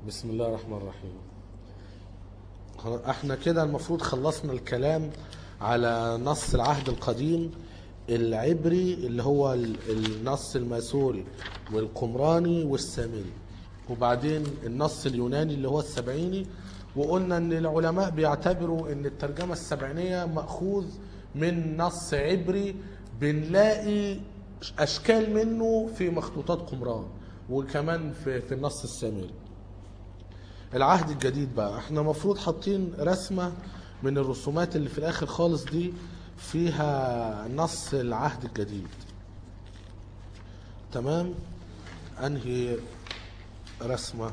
بسم الله الرحمن الرحيم احنا كده المفروض خلصنا الكلام على نص العهد القديم العبري اللي هو ال- النص الماسوري والقمراني والسامري وبعدين النص اليوناني اللي هو السبعيني وقلنا ان العلماء بيعتبروا ان الترجمة السبعينية مأخوذ من نص عبري بنلاقي اشكال منه في مخطوطات قمران وكمان في, في النص السامري العهد الجديد بقى احنا مفروض حاطين رسمة من الرسومات اللي في الاخر خالص دي فيها نص العهد الجديد تمام انهي رسمة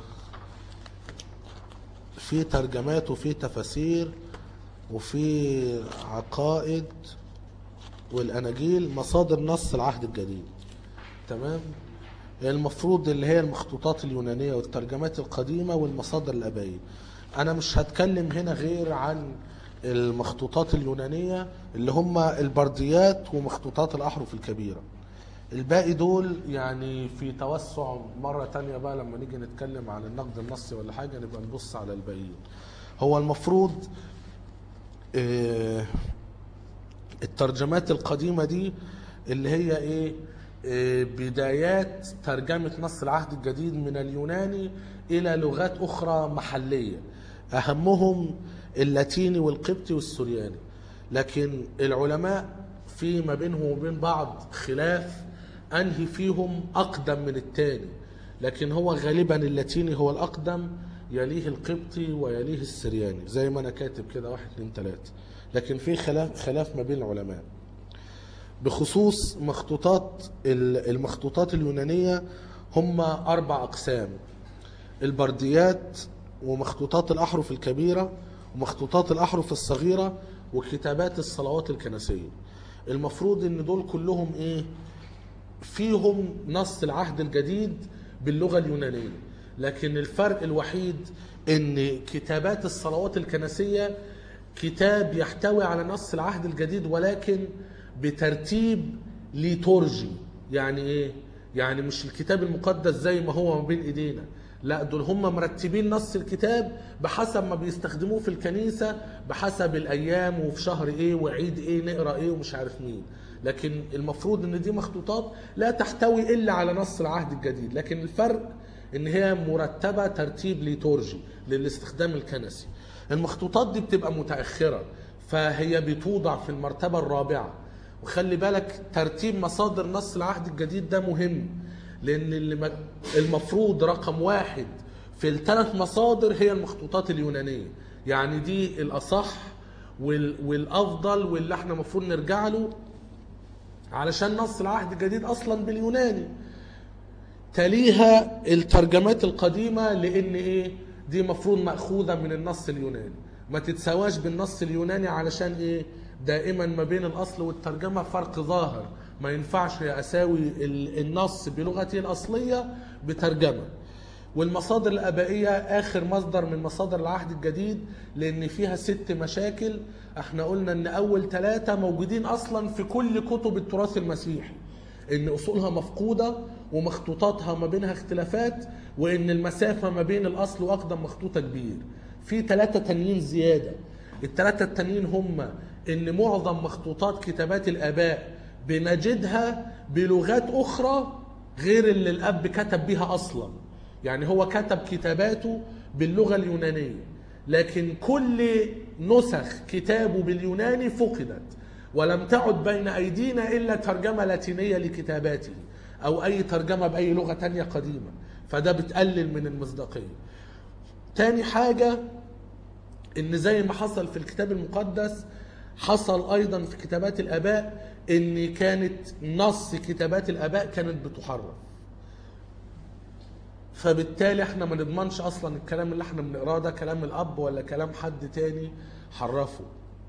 في ترجمات وفي تفاسير وفي عقائد والاناجيل مصادر نص العهد الجديد تمام المفروض اللي هي المخطوطات اليونانية والترجمات القديمة والمصادر الأبائية أنا مش هتكلم هنا غير عن المخطوطات اليونانية اللي هم البرديات ومخطوطات الأحرف الكبيرة الباقي دول يعني في توسع مرة تانية بقى لما نيجي نتكلم عن النقد النصي ولا حاجة نبقى نبص على الباقيين هو المفروض آه، الترجمات القديمة دي اللي هي ايه آه، بدايات ترجمة نص العهد الجديد من اليوناني إلى لغات أخرى محلية أهمهم اللاتيني والقبطي والسورياني لكن العلماء في ما بينهم وبين بعض خلاف أنهي فيهم أقدم من التاني لكن هو غالبا اللاتيني هو الأقدم يليه القبطي ويليه السرياني زي ما أنا كاتب كده واحد اتنين تلاتة لكن في خلاف خلاف ما بين العلماء بخصوص مخطوطات ال- المخطوطات اليونانية هم أربع أقسام البرديات ومخطوطات الأحرف الكبيرة ومخطوطات الأحرف الصغيرة وكتابات الصلوات الكنسية المفروض ان دول كلهم ايه فيهم نص العهد الجديد باللغة اليونانية لكن الفرق الوحيد ان كتابات الصلوات الكنسية كتاب يحتوي على نص العهد الجديد ولكن بترتيب ليتورجي يعني ايه يعني مش الكتاب المقدس زي ما هو ما بين ايدينا لا دول هم مرتبين نص الكتاب بحسب ما بيستخدموه في الكنيسة بحسب الأيام وفي شهر إيه وعيد إيه نقرأ إيه ومش عارف مين لكن المفروض إن دي مخطوطات لا تحتوي إلا على نص العهد الجديد لكن الفرق إن هي مرتبة ترتيب ليتورجي للاستخدام الكنسي المخطوطات دي بتبقى متأخرة فهي بتوضع في المرتبة الرابعة وخلي بالك ترتيب مصادر نص العهد الجديد ده مهم لان اللي م- المفروض رقم واحد في الثلاث مصادر هي المخطوطات اليونانيه يعني دي الاصح وال- والافضل واللي احنا المفروض نرجع له علشان نص العهد الجديد اصلا باليوناني تليها الترجمات القديمه لان ايه دي مفروض ماخوذه من النص اليوناني ما تتساواش بالنص اليوناني علشان ايه دائما ما بين الاصل والترجمه فرق ظاهر ما ينفعش اساوي ال- النص بلغتي الاصليه بترجمه والمصادر الابائيه اخر مصدر من مصادر العهد الجديد لان فيها ست مشاكل احنا قلنا ان اول ثلاثه موجودين اصلا في كل كتب التراث المسيحي ان اصولها مفقوده ومخطوطاتها ما بينها اختلافات وان المسافه ما بين الاصل واقدم مخطوطه كبير في ثلاثه تانيين زياده الثلاثه التانيين هم ان معظم مخطوطات كتابات الاباء بنجدها بلغات اخرى غير اللي الاب كتب بيها اصلا يعني هو كتب كتاباته باللغه اليونانيه لكن كل نسخ كتابه باليوناني فقدت ولم تعد بين أيدينا إلا ترجمة لاتينية لكتاباته أو أي ترجمة بأي لغة تانية قديمة فده بتقلل من المصداقية تاني حاجة إن زي ما حصل في الكتاب المقدس حصل أيضا في كتابات الآباء إن كانت نص كتابات الآباء كانت بتحرف فبالتالي احنا ما نضمنش اصلا الكلام اللي احنا بنقراه ده كلام الاب ولا كلام حد تاني حرفه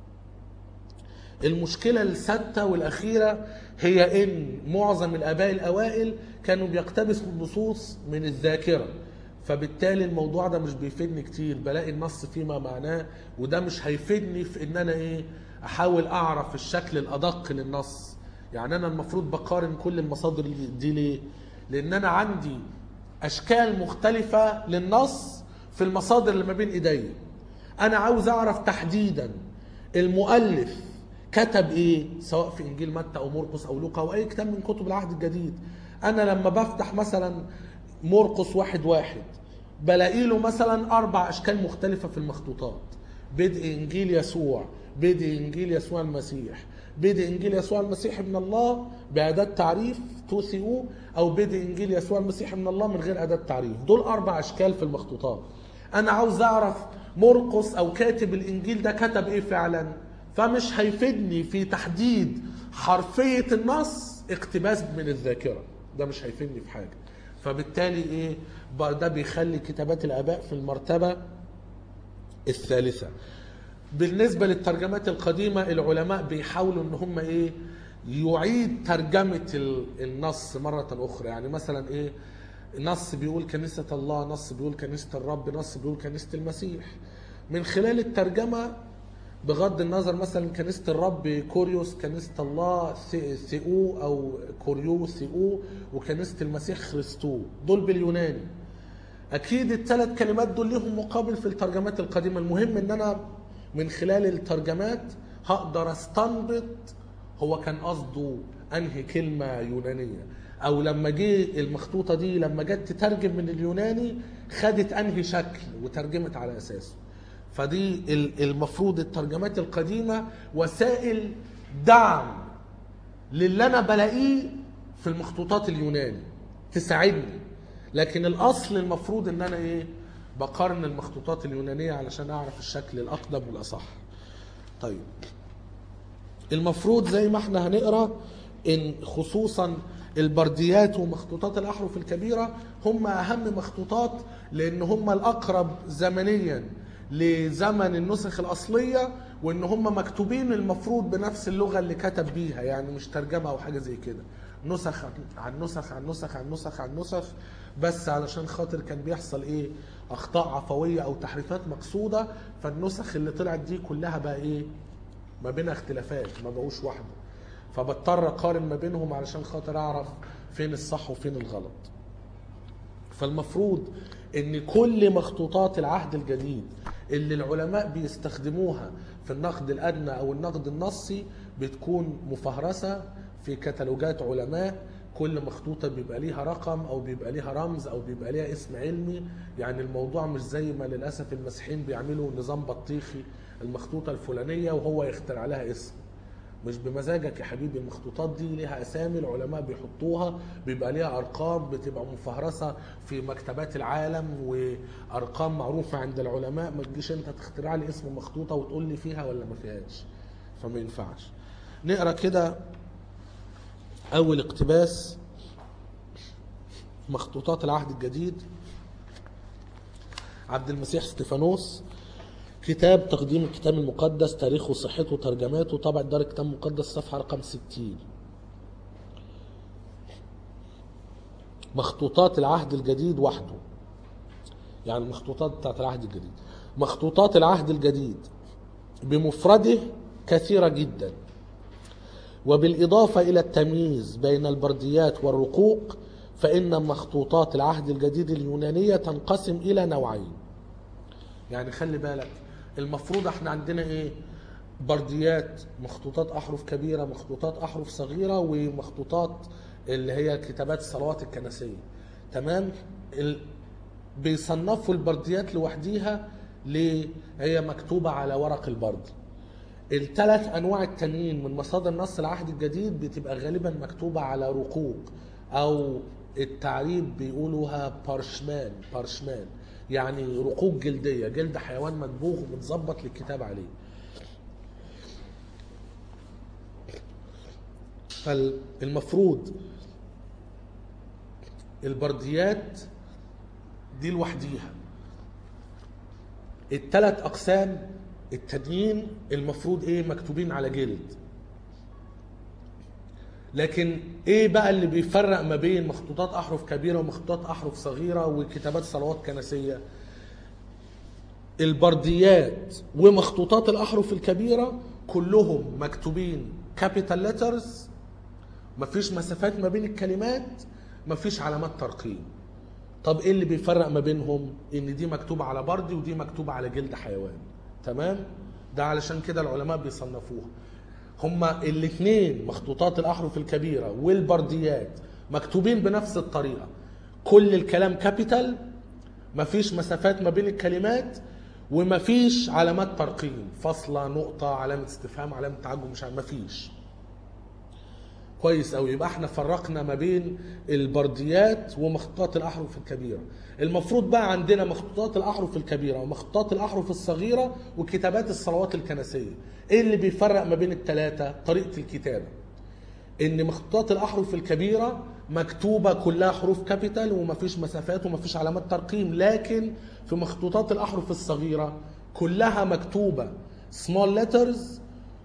المشكلة السادسة والأخيرة هي إن معظم الآباء الأوائل كانوا بيقتبسوا النصوص من الذاكرة فبالتالي الموضوع ده مش بيفيدني كتير بلاقي النص فيما معناه وده مش هيفيدني في إن أنا إيه أحاول أعرف الشكل الأدق للنص يعني أنا المفروض بقارن كل المصادر دي ليه؟ لأن أنا عندي أشكال مختلفة للنص في المصادر اللي ما بين ايديا انا عاوز اعرف تحديدا المؤلف كتب ايه سواء في انجيل متى او مرقس او لوقا او اي كتاب من كتب العهد الجديد انا لما بفتح مثلا مرقس واحد واحد بلاقي له مثلا اربع اشكال مختلفه في المخطوطات بدء انجيل يسوع بدء انجيل يسوع المسيح بدء انجيل يسوع المسيح من الله باداه تعريف تو سي او او بدء انجيل يسوع المسيح من الله من غير اداه تعريف دول اربع اشكال في المخطوطات انا عاوز اعرف مرقس او كاتب الانجيل ده كتب ايه فعلا فمش هيفيدني في تحديد حرفيه النص اقتباس من الذاكره ده مش هيفيدني في حاجه فبالتالي ايه بقى ده بيخلي كتابات الاباء في المرتبه الثالثه بالنسبه للترجمات القديمه العلماء بيحاولوا ان هم ايه يعيد ترجمه ال- النص مره اخرى يعني مثلا ايه نص بيقول كنيسه الله نص بيقول كنيسه الرب نص بيقول كنيسه المسيح من خلال الترجمه بغض النظر مثلا كنيسه الرب كوريوس كنيسه الله ثي- ثيو او كوريو ثيو وكنيسه المسيح خريستو دول باليوناني اكيد الثلاث كلمات دول ليهم مقابل في الترجمات القديمه المهم ان انا من خلال الترجمات هقدر استنبط هو كان قصده انهي كلمه يونانيه او لما جه المخطوطه دي لما جت تترجم من اليوناني خدت انهي شكل وترجمت على اساسه فدي ال- المفروض الترجمات القديمه وسائل دعم للي انا بلاقيه في المخطوطات اليوناني تساعدني لكن الاصل المفروض ان انا ايه بقارن المخطوطات اليونانيه علشان اعرف الشكل الاقدم والاصح طيب المفروض زي ما احنا هنقرا ان خصوصا البرديات ومخطوطات الاحرف الكبيره هم اهم مخطوطات لان هم الاقرب زمنيا لزمن النسخ الاصليه وان هم مكتوبين المفروض بنفس اللغه اللي كتب بيها يعني مش ترجمه او حاجه زي كده نسخ عن نسخ عن نسخ عن نسخ عن نسخ بس علشان خاطر كان بيحصل ايه اخطاء عفويه او تحريفات مقصوده فالنسخ اللي طلعت دي كلها بقى ايه ما بينها اختلافات ما بقوش واحده فبضطر اقارن ما بينهم علشان خاطر اعرف فين الصح وفين الغلط فالمفروض ان كل مخطوطات العهد الجديد اللي العلماء بيستخدموها في النقد الادنى او النقد النصي بتكون مفهرسه في كتالوجات علماء كل مخطوطة بيبقى ليها رقم أو بيبقى ليها رمز أو بيبقى ليها اسم علمي يعني الموضوع مش زي ما للأسف المسيحيين بيعملوا نظام بطيخي المخطوطة الفلانية وهو يخترع لها اسم مش بمزاجك يا حبيبي المخطوطات دي ليها اسامي العلماء بيحطوها بيبقى ليها ارقام بتبقى مفهرسه في مكتبات العالم وارقام معروفه عند العلماء ما تجيش انت تخترع لي اسم مخطوطه وتقول لي فيها ولا ما فيهاش فما ينفعش نقرا كده اول اقتباس مخطوطات العهد الجديد عبد المسيح ستيفانوس كتاب تقديم الكتاب المقدس تاريخه وصحته وترجماته طبع دار الكتاب المقدس صفحة رقم 60 مخطوطات العهد الجديد وحده يعني المخطوطات بتاعت العهد الجديد مخطوطات العهد الجديد بمفرده كثيرة جدا وبالإضافة إلى التمييز بين البرديات والرقوق فإن مخطوطات العهد الجديد اليونانية تنقسم إلى نوعين يعني خلي بالك المفروض احنا عندنا ايه برديات مخطوطات احرف كبيره مخطوطات احرف صغيره ومخطوطات اللي هي كتابات الصلوات الكنسيه تمام ال... بيصنفوا البرديات لوحديها ليه هي مكتوبه على ورق البرد الثلاث انواع التانيين من مصادر نص العهد الجديد بتبقى غالبا مكتوبه على رقوق او التعريب بيقولوها بارشمان بارشمان يعني رقوق جلديه جلد حيوان مدبوغ ومتظبط للكتاب عليه فالمفروض البرديات دي لوحديها الثلاث اقسام التانيين المفروض ايه مكتوبين على جلد لكن ايه بقى اللي بيفرق ما بين مخطوطات احرف كبيره ومخطوطات احرف صغيره وكتابات صلوات كنسيه البرديات ومخطوطات الاحرف الكبيره كلهم مكتوبين كابيتال ليترز مفيش مسافات ما بين الكلمات مفيش علامات ترقيم طب ايه اللي بيفرق ما بينهم ان دي مكتوبه على بردي ودي مكتوبه على جلد حيوان تمام ده علشان كده العلماء بيصنفوها هما الاثنين مخطوطات الاحرف الكبيره والبرديات مكتوبين بنفس الطريقه كل الكلام كابيتال مفيش مسافات ما بين الكلمات ومفيش علامات ترقيم فاصله نقطه علامه استفهام علامه تعجب مش عارف مفيش كويس قوي يبقى احنا فرقنا ما بين البرديات ومخطوطات الاحرف الكبيره المفروض بقى عندنا مخطوطات الاحرف الكبيره ومخطوطات الاحرف الصغيره وكتابات الصلوات الكنسيه ايه اللي بيفرق ما بين الثلاثه طريقه الكتابه ان مخطوطات الاحرف الكبيره مكتوبه كلها حروف كابيتال ومفيش مسافات ومفيش علامات ترقيم لكن في مخطوطات الاحرف الصغيره كلها مكتوبه سمول ليترز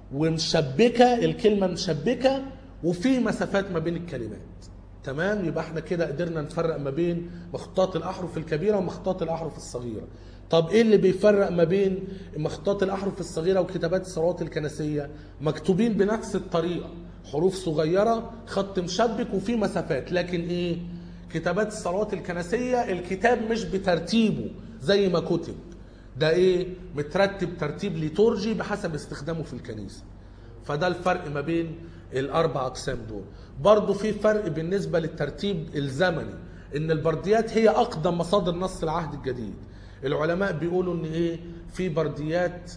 ومشبكه الكلمه مشبكه وفي مسافات ما بين الكلمات تمام يبقى احنا كده قدرنا نفرق ما بين مخطوطات الاحرف الكبيره ومخطوطات الاحرف الصغيره طب ايه اللي بيفرق ما بين مخطوطات الاحرف الصغيره وكتابات الصلوات الكنسيه مكتوبين بنفس الطريقه حروف صغيره خط مشبك وفي مسافات لكن ايه كتابات الصلوات الكنسيه الكتاب مش بترتيبه زي ما كتب ده ايه مترتب ترتيب ليتورجي بحسب استخدامه في الكنيسه فده الفرق ما بين الاربع اقسام دول برضو في فرق بالنسبه للترتيب الزمني ان البرديات هي اقدم مصادر نص العهد الجديد العلماء بيقولوا ان ايه في برديات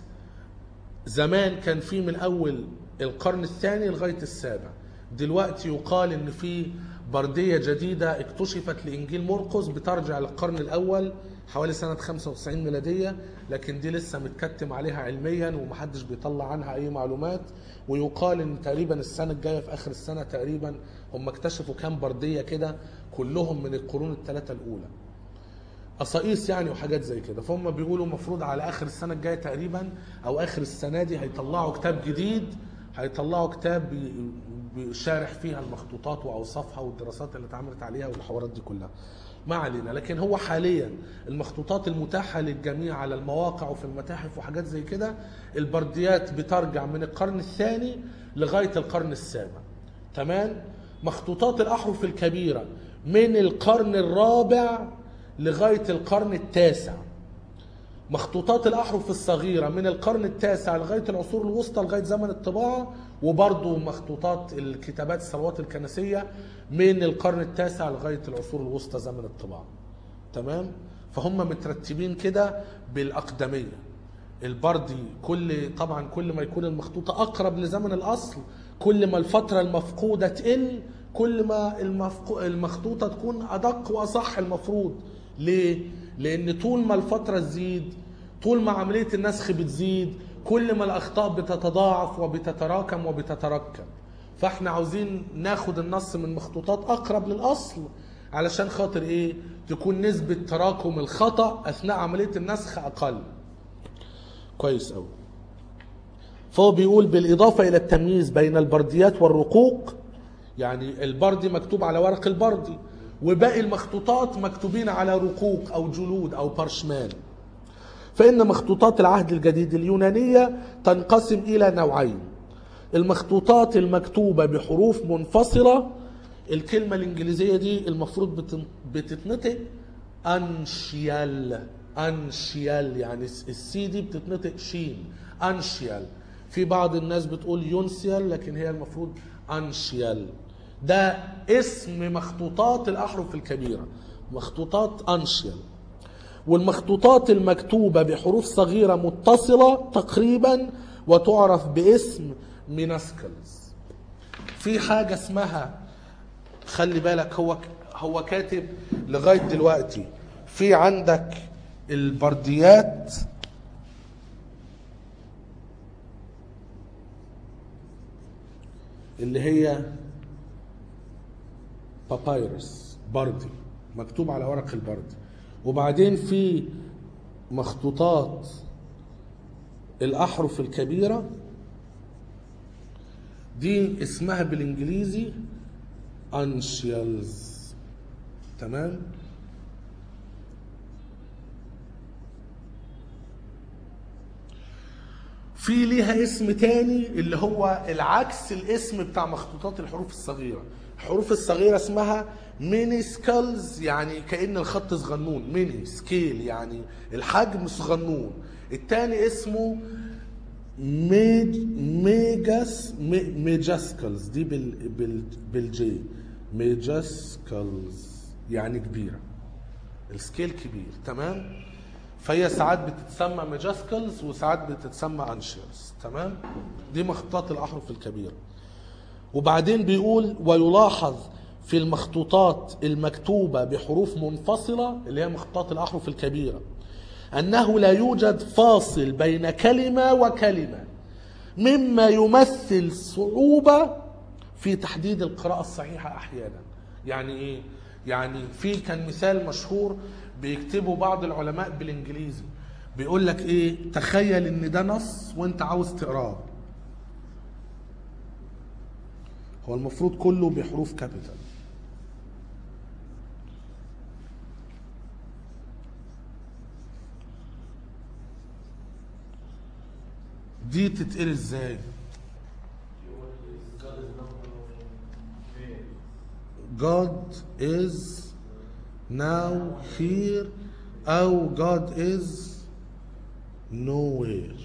زمان كان في من اول القرن الثاني لغايه السابع دلوقتي يقال ان في برديه جديده اكتشفت لانجيل مرقس بترجع للقرن الاول حوالي سنه 95 ميلاديه لكن دي لسه متكتم عليها علميا ومحدش بيطلع عنها اي معلومات ويقال ان تقريبا السنه الجايه في اخر السنه تقريبا هم اكتشفوا كام برديه كده كلهم من القرون الثلاثه الاولى قصايص يعني وحاجات زي كده فهم بيقولوا المفروض على اخر السنه الجايه تقريبا او اخر السنه دي هيطلعوا كتاب جديد هيطلعوا كتاب بي- بيشارح فيها المخطوطات واوصافها والدراسات اللي اتعملت عليها والحوارات دي كلها ما علينا لكن هو حاليا المخطوطات المتاحه للجميع على المواقع وفي المتاحف وحاجات زي كده البرديات بترجع من القرن الثاني لغايه القرن السابع تمام مخطوطات الاحرف الكبيره من القرن الرابع لغايه القرن التاسع مخطوطات الاحرف الصغيره من القرن التاسع لغايه العصور الوسطى لغايه زمن الطباعه وبرضه مخطوطات الكتابات الصلوات الكنسيه من القرن التاسع لغايه العصور الوسطى زمن الطباعه تمام فهم مترتبين كده بالاقدميه البردي كل طبعا كل ما يكون المخطوطه اقرب لزمن الاصل كل ما الفتره المفقوده تقل كل ما المفقو... المخطوطه تكون ادق واصح المفروض ليه لان طول ما الفتره تزيد طول ما عمليه النسخ بتزيد كل ما الاخطاء بتتضاعف وبتتراكم وبتتركب فاحنا عاوزين ناخد النص من مخطوطات اقرب للاصل علشان خاطر ايه تكون نسبه تراكم الخطا اثناء عمليه النسخ اقل كويس قوي فهو بيقول بالإضافة إلى التمييز بين البرديات والرقوق يعني البردي مكتوب على ورق البردي وباقي المخطوطات مكتوبين على رقوق أو جلود أو برشمان فإن مخطوطات العهد الجديد اليونانية تنقسم إلى نوعين المخطوطات المكتوبة بحروف منفصلة الكلمة الإنجليزية دي المفروض بتن- بتتنطق أنشيال أنشيال يعني الس- السي دي بتتنطق شين أنشيال في بعض الناس بتقول يونسيال لكن هي المفروض أنشيال ده اسم مخطوطات الأحرف الكبيرة مخطوطات أنشيال والمخطوطات المكتوبة بحروف صغيرة متصلة تقريبا وتعرف باسم ميناسكلز في حاجة اسمها خلي بالك هو هو كاتب لغاية دلوقتي في عندك البرديات اللي هي بابايرس بردي مكتوب على ورق البردي وبعدين في مخطوطات الأحرف الكبيرة دي اسمها بالإنجليزي أنشيالز تمام في ليها اسم تاني اللي هو العكس الاسم بتاع مخطوطات الحروف الصغيرة الحروف الصغيرة اسمها ميني سكالز يعني كأن الخط صغنون ميني سكيل يعني الحجم صغنون التاني اسمه ميج ميجاس مي ميجاسكلز دي بال بال بالجي ميجاسكلز يعني كبيرة السكيل كبير تمام فهي ساعات بتتسمى ميجاسكلز وساعات بتتسمى انشيرز تمام دي مخطوطات الاحرف الكبيره وبعدين بيقول ويلاحظ في المخطوطات المكتوبة بحروف منفصلة اللي هي مخطوطات الأحرف الكبيرة أنه لا يوجد فاصل بين كلمة وكلمة مما يمثل صعوبة في تحديد القراءة الصحيحة أحيانا يعني إيه؟ يعني في كان مثال مشهور بيكتبوا بعض العلماء بالإنجليزي بيقول لك إيه تخيل إن ده نص وأنت عاوز تقراه هو المفروض كله بحروف كابيتال دي تتقري ازاي God is now here أو God is nowhere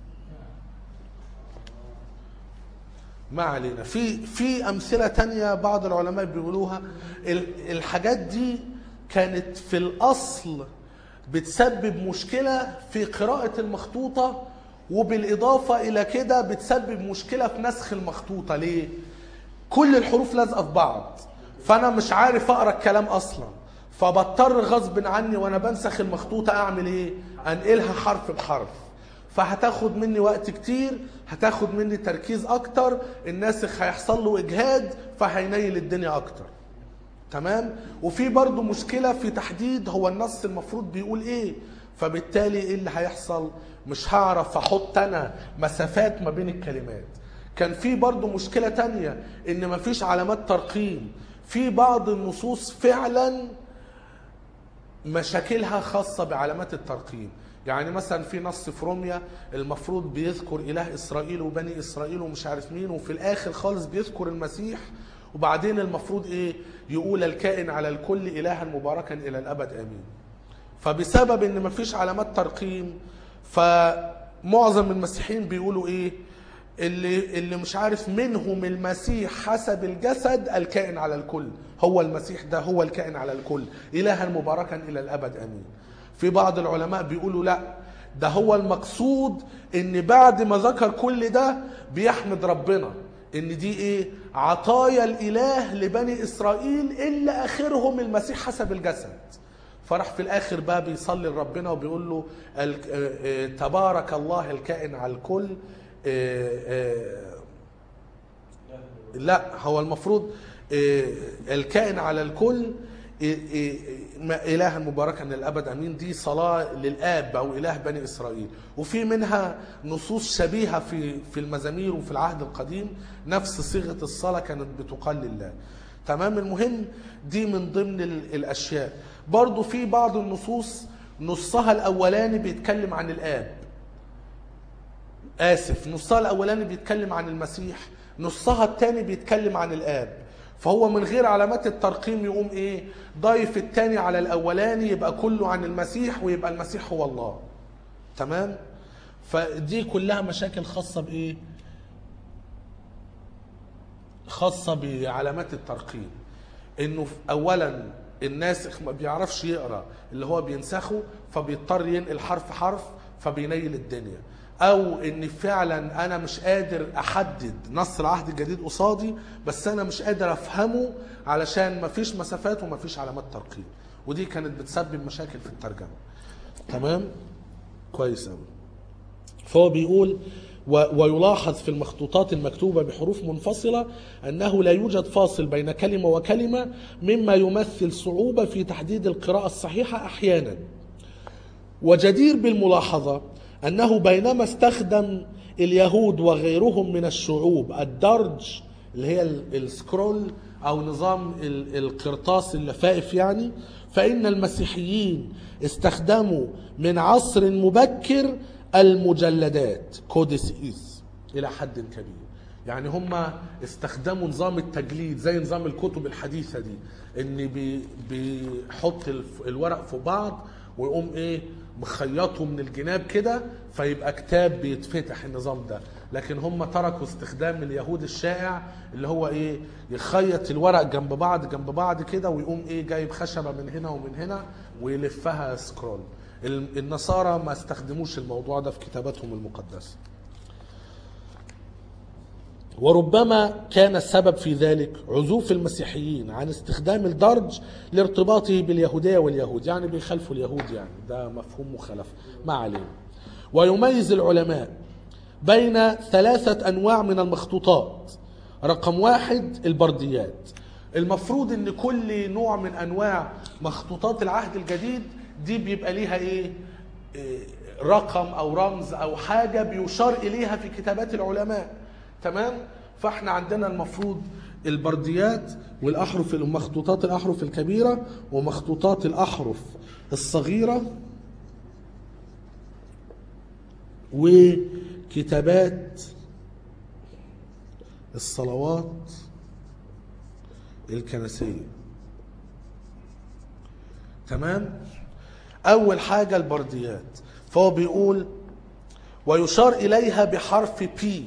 ما علينا في في امثله تانية بعض العلماء بيقولوها ال- الحاجات دي كانت في الاصل بتسبب مشكله في قراءه المخطوطه وبالاضافه الى كده بتسبب مشكله في نسخ المخطوطه ليه كل الحروف لازقه في بعض فانا مش عارف اقرا الكلام اصلا فبضطر غصب عني وانا بنسخ المخطوطه اعمل ايه انقلها حرف بحرف فهتاخد مني وقت كتير هتاخد مني تركيز اكتر الناسخ هيحصل له اجهاد فهينيل الدنيا اكتر تمام وفي برضو مشكله في تحديد هو النص المفروض بيقول ايه فبالتالي ايه اللي هيحصل مش هعرف احط انا مسافات ما بين الكلمات كان في برضو مشكله تانية ان مفيش علامات ترقيم في بعض النصوص فعلا مشاكلها خاصة بعلامات الترقيم يعني مثلا في نص في روميا المفروض بيذكر إله إسرائيل وبني إسرائيل ومش عارف مين وفي الآخر خالص بيذكر المسيح وبعدين المفروض إيه يقول الكائن على الكل إلها مباركا إلى الأبد آمين فبسبب ان مفيش علامات ترقيم فمعظم المسيحيين بيقولوا ايه اللي اللي مش عارف منهم المسيح حسب الجسد الكائن على الكل هو المسيح ده هو الكائن على الكل الها مباركا الى الابد امين في بعض العلماء بيقولوا لا ده هو المقصود ان بعد ما ذكر كل ده بيحمد ربنا ان دي ايه عطايا الاله لبني اسرائيل الا اخرهم المسيح حسب الجسد فراح في الاخر بقى بيصلي لربنا وبيقول له ال- آه، آه، تبارك الله الكائن على الكل آه، آه، لا هو المفروض آه، الكائن على الكل آه، آه، ما- إلها مباركا للأبد أمين دي صلاة للآب أو إله بني إسرائيل وفي منها نصوص شبيهة في في المزامير وفي العهد القديم نفس صيغة الصلاة كانت بتقال لله تمام المهم دي من ضمن ال- الأشياء برضو في بعض النصوص نصها الأولاني بيتكلم عن الآب آسف نصها الأولاني بيتكلم عن المسيح نصها الثاني بيتكلم عن الآب فهو من غير علامات الترقيم يقوم إيه ضايف الثاني على الأولاني يبقى كله عن المسيح ويبقى المسيح هو الله تمام فدي كلها مشاكل خاصة بإيه خاصة بعلامات الترقيم انه في- اولا الناسخ ما بيعرفش يقرا اللي هو بينسخه فبيضطر ينقل حرف حرف فبينيل الدنيا او ان فعلا انا مش قادر احدد نص العهد الجديد قصادي بس انا مش قادر افهمه علشان ما فيش مسافات وما فيش علامات ترقيم ودي كانت بتسبب مشاكل في الترجمه تمام كويس قوي فهو بيقول و- ويلاحظ في المخطوطات المكتوبة بحروف منفصلة أنه لا يوجد فاصل بين كلمة وكلمة مما يمثل صعوبة في تحديد القراءة الصحيحة أحيانا وجدير بالملاحظة أنه بينما استخدم اليهود وغيرهم من الشعوب الدرج اللي هي ال- السكرول أو نظام ال- القرطاس اللفائف يعني فإن المسيحيين استخدموا من عصر مبكر المجلدات كوديسيز إلى حد كبير يعني هم استخدموا نظام التجليد زي نظام الكتب الحديثة دي ان بي بيحط الف- الورق في بعض ويقوم ايه مخيطه من الجناب كده فيبقى كتاب بيتفتح النظام ده لكن هم تركوا استخدام اليهود الشائع اللي هو ايه يخيط الورق جنب بعض جنب بعض كده ويقوم ايه جايب خشبة من هنا ومن هنا ويلفها سكرول ال- النصارى ما استخدموش الموضوع ده في كتاباتهم المقدسه وربما كان السبب في ذلك عزوف المسيحيين عن استخدام الدرج لارتباطه باليهودية واليهود يعني بيخالفوا اليهود يعني ده مفهوم مخالفة ما علينا ويميز العلماء بين ثلاثة أنواع من المخطوطات رقم واحد البرديات المفروض ان كل نوع من انواع مخطوطات العهد الجديد دي بيبقى ليها ايه إيه، رقم او رمز او حاجه بيشار اليها في كتابات العلماء تمام فاحنا عندنا المفروض البرديات والاحرف مخطوطات الاحرف الكبيره ومخطوطات الاحرف الصغيره وكتابات الصلوات الكنسيه تمام اول حاجه البرديات فهو بيقول ويشار اليها بحرف بي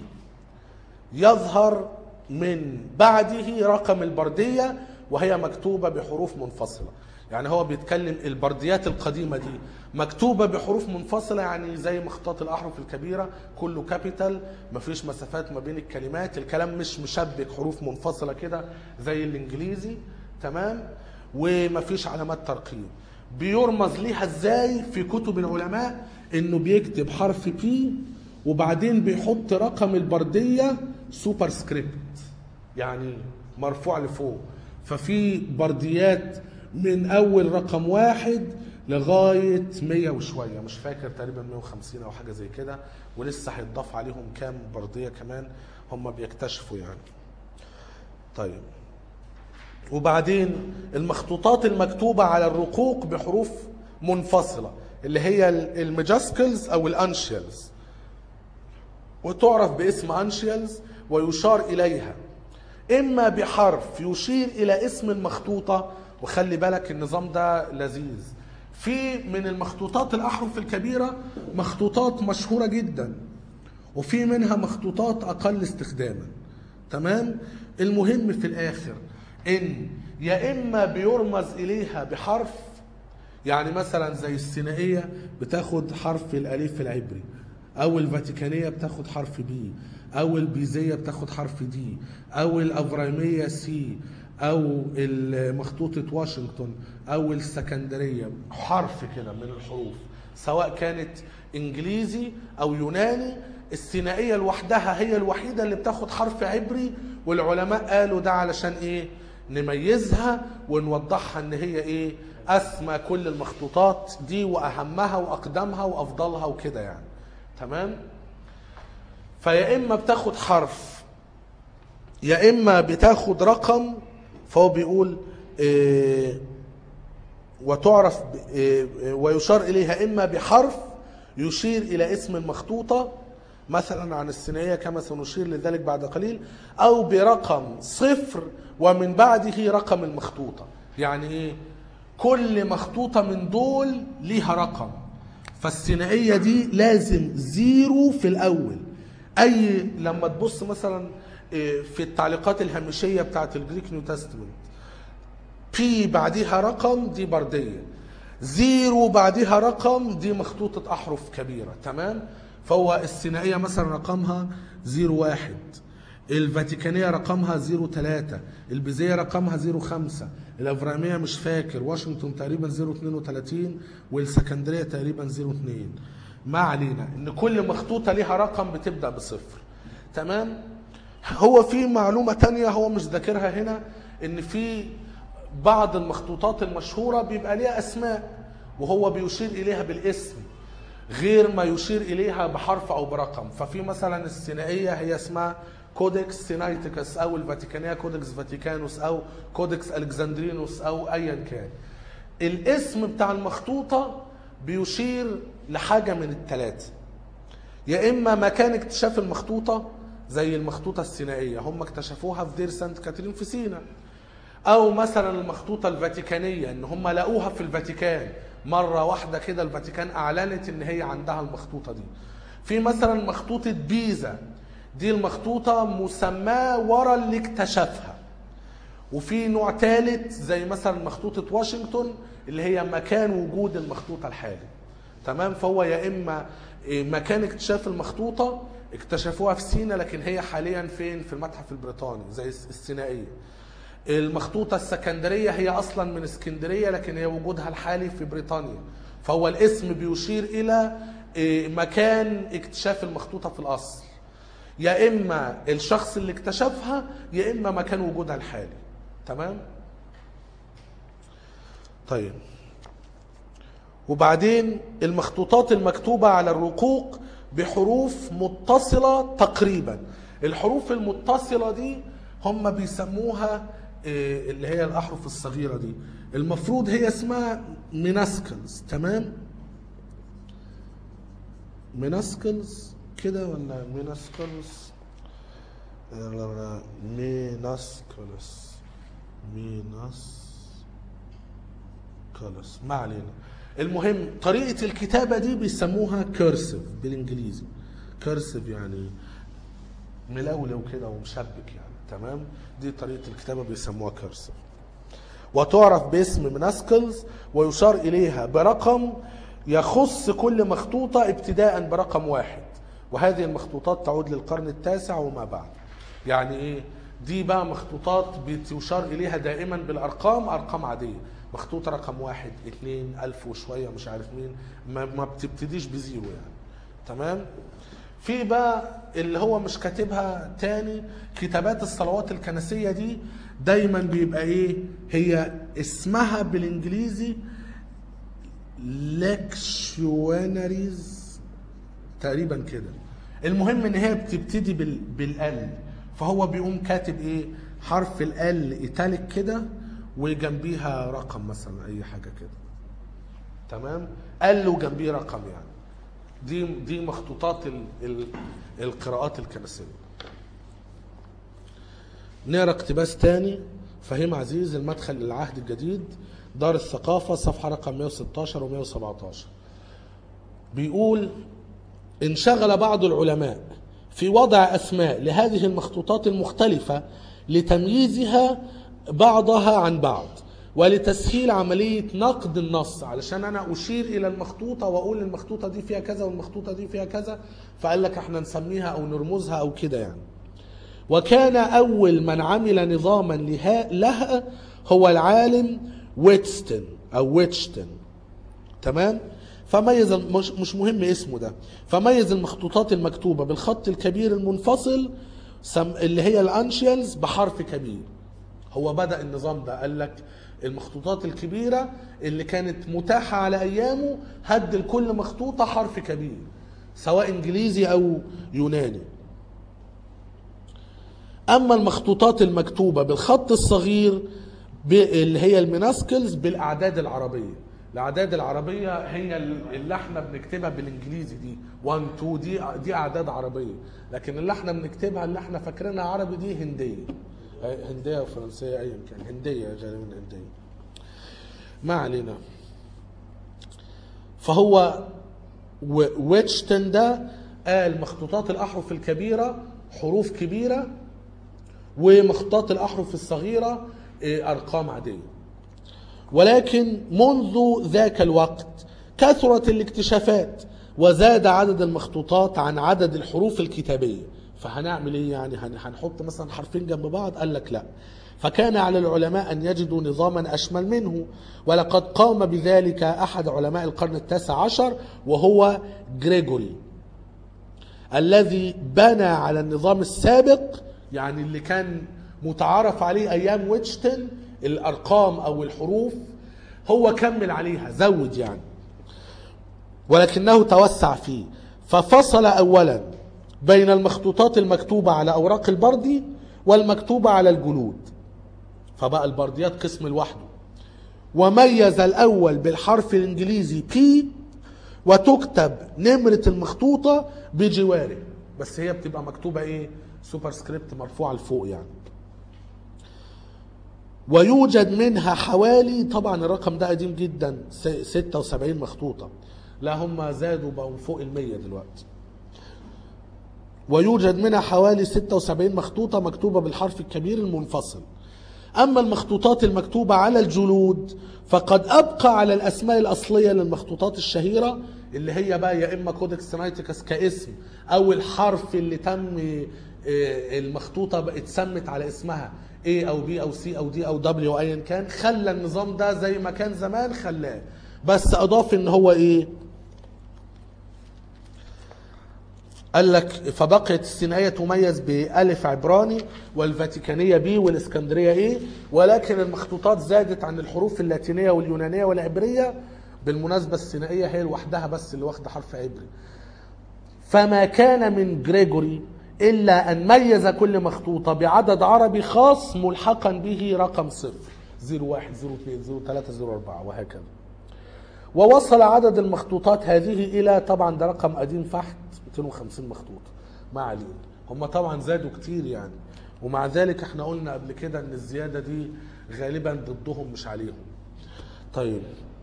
يظهر من بعده رقم البرديه وهي مكتوبه بحروف منفصله يعني هو بيتكلم البرديات القديمه دي مكتوبه بحروف منفصله يعني زي مخطوطات الاحرف الكبيره كله كابيتال مفيش مسافات ما بين الكلمات الكلام مش مشبك حروف منفصله كده زي الانجليزي تمام ومفيش علامات ترقيم بيرمز ليها ازاي في كتب العلماء انه بيكتب حرف بي وبعدين بيحط رقم البرديه سوبر سكريبت يعني مرفوع لفوق ففي برديات من اول رقم واحد لغايه 100 وشويه مش فاكر تقريبا 150 او حاجه زي كده ولسه هيتضاف عليهم كام برديه كمان هم بيكتشفوا يعني طيب وبعدين المخطوطات المكتوبة على الرقوق بحروف منفصلة اللي هي المجاسكلز أو الأنشيلز وتعرف باسم أنشيلز ويشار إليها إما بحرف يشير إلى اسم المخطوطة وخلي بالك النظام ده لذيذ في من المخطوطات الأحرف الكبيرة مخطوطات مشهورة جدا وفي منها مخطوطات أقل استخداما تمام المهم في الآخر إن يا إما بيرمز إليها بحرف يعني مثلا زي السينائية بتاخد حرف الألف العبري أو الفاتيكانية بتاخد حرف بي أو البيزية بتاخد حرف دي أو الأفرايمية سي أو مخطوطة واشنطن أو السكندرية حرف كده من الحروف سواء كانت إنجليزي أو يوناني السينائية لوحدها هي الوحيدة اللي بتاخد حرف عبري والعلماء قالوا ده علشان إيه نميزها ونوضحها ان هي ايه اسمى كل المخطوطات دي واهمها واقدمها وافضلها وكده يعني تمام فيا اما بتاخد حرف يا اما بتاخد رقم فهو بيقول إيه وتعرف إيه ويشار اليها اما بحرف يشير الى اسم المخطوطه مثلا عن السينائيه كما سنشير لذلك بعد قليل او برقم صفر ومن بعده رقم المخطوطه يعني ايه كل مخطوطه من دول ليها رقم فالسينائيه دي لازم زيرو في الاول اي لما تبص مثلا في التعليقات الهامشيه بتاعت الجريك نيو تestament بي بعديها رقم دي برديه زيرو بعديها رقم دي مخطوطه احرف كبيره تمام فهو السينائيه مثلا رقمها زيرو واحد الفاتيكانية رقمها 03 البيزية رقمها 05 الأفرامية مش فاكر واشنطن تقريبا 032 والسكندرية تقريبا 02 ما علينا ان كل مخطوطة ليها رقم بتبدأ بصفر تمام هو في معلومة تانية هو مش ذاكرها هنا ان في بعض المخطوطات المشهورة بيبقى ليها اسماء وهو بيشير اليها بالاسم غير ما يشير اليها بحرف او برقم ففي مثلا السينائية هي اسمها كودكس سينايتيكس او الفاتيكانيه كودكس فاتيكانوس او كودكس الكسندرينوس او ايا كان الاسم بتاع المخطوطه بيشير لحاجه من الثلاثه يا اما مكان اكتشاف المخطوطه زي المخطوطة السينائية هم اكتشفوها في دير سانت كاترين في سينا او مثلا المخطوطة الفاتيكانية ان هم لقوها في الفاتيكان مرة واحدة كده الفاتيكان اعلنت ان هي عندها المخطوطة دي في مثلا مخطوطة بيزا دي المخطوطة مسماة ورا اللي اكتشفها وفي نوع ثالث زي مثلا مخطوطة واشنطن اللي هي مكان وجود المخطوطة الحالي تمام فهو يا اما إيه، مكان اكتشاف المخطوطة اكتشفوها في سينا لكن هي حاليا فين في المتحف البريطاني زي السينائية المخطوطة السكندرية هي أصلا من اسكندرية لكن هي وجودها الحالي في بريطانيا فهو الاسم بيشير إلى إيه، مكان اكتشاف المخطوطة في الأصل يا إما الشخص اللي اكتشفها يا إما مكان وجودها الحالي تمام طيب وبعدين المخطوطات المكتوبة على الرقوق بحروف متصلة تقريبا الحروف المتصلة دي هم بيسموها إيه، اللي هي الأحرف الصغيرة دي المفروض هي اسمها ميناسكلز تمام ميناسكلز كده ولا ميناسكلز ميناسكلز ميناس كولس ما علينا المهم طريقة الكتابة دي بيسموها كيرسيف بالانجليزي كيرسيف يعني ملولو كده ومشبك يعني تمام دي طريقة الكتابة بيسموها كيرسيف وتعرف باسم مناسكلز ويشار إليها برقم يخص كل مخطوطة ابتداء برقم واحد وهذه المخطوطات تعود للقرن التاسع وما بعد يعني ايه دي بقى مخطوطات بتشار إليها دائما بالأرقام أرقام عادية مخطوطة رقم واحد اتنين ألف وشوية مش عارف مين ما, ما بتبتديش بزيرو يعني تمام في بقى اللي هو مش كاتبها تاني كتابات الصلوات الكنسية دي دايما بيبقى ايه هي اسمها بالانجليزي lectionaries تقريبا كده المهم ان هي بتبتدي بال بالال فهو بيقوم كاتب ايه حرف ال ايتاليك كده وجنبيها رقم مثلا اي حاجه كده تمام ال وجنبيه رقم يعني دي دي مخطوطات ال ال القراءات الكنسيه نقرا اقتباس تاني فهيم عزيز المدخل للعهد الجديد دار الثقافة صفحة رقم 116 و 117 بيقول انشغل بعض العلماء في وضع أسماء لهذه المخطوطات المختلفة لتمييزها بعضها عن بعض ولتسهيل عملية نقد النص علشان أنا أشير إلى المخطوطة وأقول المخطوطة دي فيها كذا والمخطوطة دي فيها كذا فقال لك احنا نسميها أو نرمزها أو كده يعني وكان أول من عمل نظاما لها, لها هو العالم ويتستن أو ويتشتن تمام فميز مش, مش مهم اسمه ده فميز المخطوطات المكتوبة بالخط الكبير المنفصل سم اللي هي الانشيالز بحرف كبير هو بدأ النظام ده قال لك المخطوطات الكبيرة اللي كانت متاحة على أيامه هد لكل مخطوطة حرف كبير سواء إنجليزي أو يوناني اما المخطوطات المكتوبه بالخط الصغير ب- اللي هي المناسكلز بالاعداد العربيه الاعداد العربيه هي اللي احنا بنكتبها بالانجليزي دي 1 2 دي دي اعداد عربيه لكن اللي احنا بنكتبها اللي احنا فاكرينها عربي دي هنديه هنديه وفرنسيه ايا كان هنديه غالبا هنديه ما علينا فهو و- ويتشتن ده قال مخطوطات الاحرف الكبيره حروف كبيره ومخطوطات الأحرف الصغيرة إيه، أرقام عادية ولكن منذ ذاك الوقت كثرت الاكتشافات وزاد عدد المخطوطات عن عدد الحروف الكتابية فهنعمل ايه يعني هن- هنحط مثلا حرفين جنب بعض قال لك لا فكان على العلماء أن يجدوا نظاما أشمل منه ولقد قام بذلك أحد علماء القرن التاسع عشر وهو جريجوري الذي بنى على النظام السابق يعني اللي كان متعارف عليه ايام ويتشتن الارقام او الحروف هو كمل عليها زود يعني ولكنه توسع فيه ففصل اولا بين المخطوطات المكتوبه على اوراق البردي والمكتوبه على الجلود فبقى البرديات قسم لوحده وميز الاول بالحرف الانجليزي بي وتكتب نمرة المخطوطة بجواره بس هي بتبقى مكتوبة ايه سوبر سكريبت مرفوعه لفوق يعني ويوجد منها حوالي طبعا الرقم ده قديم جدا س- 76 مخطوطه لا هم زادوا بقوا فوق ال 100 دلوقتي ويوجد منها حوالي 76 مخطوطة مكتوبة بالحرف الكبير المنفصل أما المخطوطات المكتوبة على الجلود فقد أبقى على الأسماء الأصلية للمخطوطات الشهيرة اللي هي بقى يا إما كودكس سينايتيكس كاسم أو الحرف اللي تم آه، المخطوطة بقت اتسمت على اسمها A أو B أو C أو D أو W أو أيا كان خلى النظام ده زي ما كان زمان خلاه بس أضاف إن هو إيه قال لك فبقيت السينائية تميز بألف عبراني والفاتيكانية بي والإسكندرية إيه ولكن المخطوطات زادت عن الحروف اللاتينية واليونانية والعبرية بالمناسبة السينائية هي لوحدها بس اللي واخدة حرف عبري فما كان من جريجوري إلا أن ميز كل مخطوطة بعدد عربي خاص ملحقا به رقم صفر 01 02 03 04 وهكذا ووصل عدد المخطوطات هذه الى طبعا ده رقم قديم فحت 250 مخطوطه ما علينا هم طبعا زادوا كتير يعني ومع ذلك احنا قلنا قبل كده ان الزياده دي غالبا ضدهم مش عليهم طيب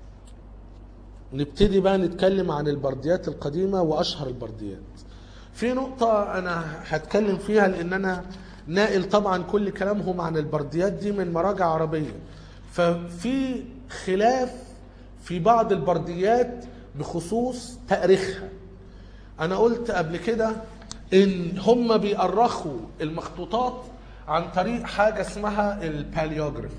نبتدي بقى نتكلم عن البرديات القديمه واشهر البرديات في نقطة أنا هتكلم فيها لأن أنا ناقل طبعا كل كلامهم عن البرديات دي من مراجع عربية ففي خلاف في بعض البرديات بخصوص تاريخها أنا قلت قبل كده إن هم بيأرخوا المخطوطات عن طريق حاجة اسمها الباليوجرافي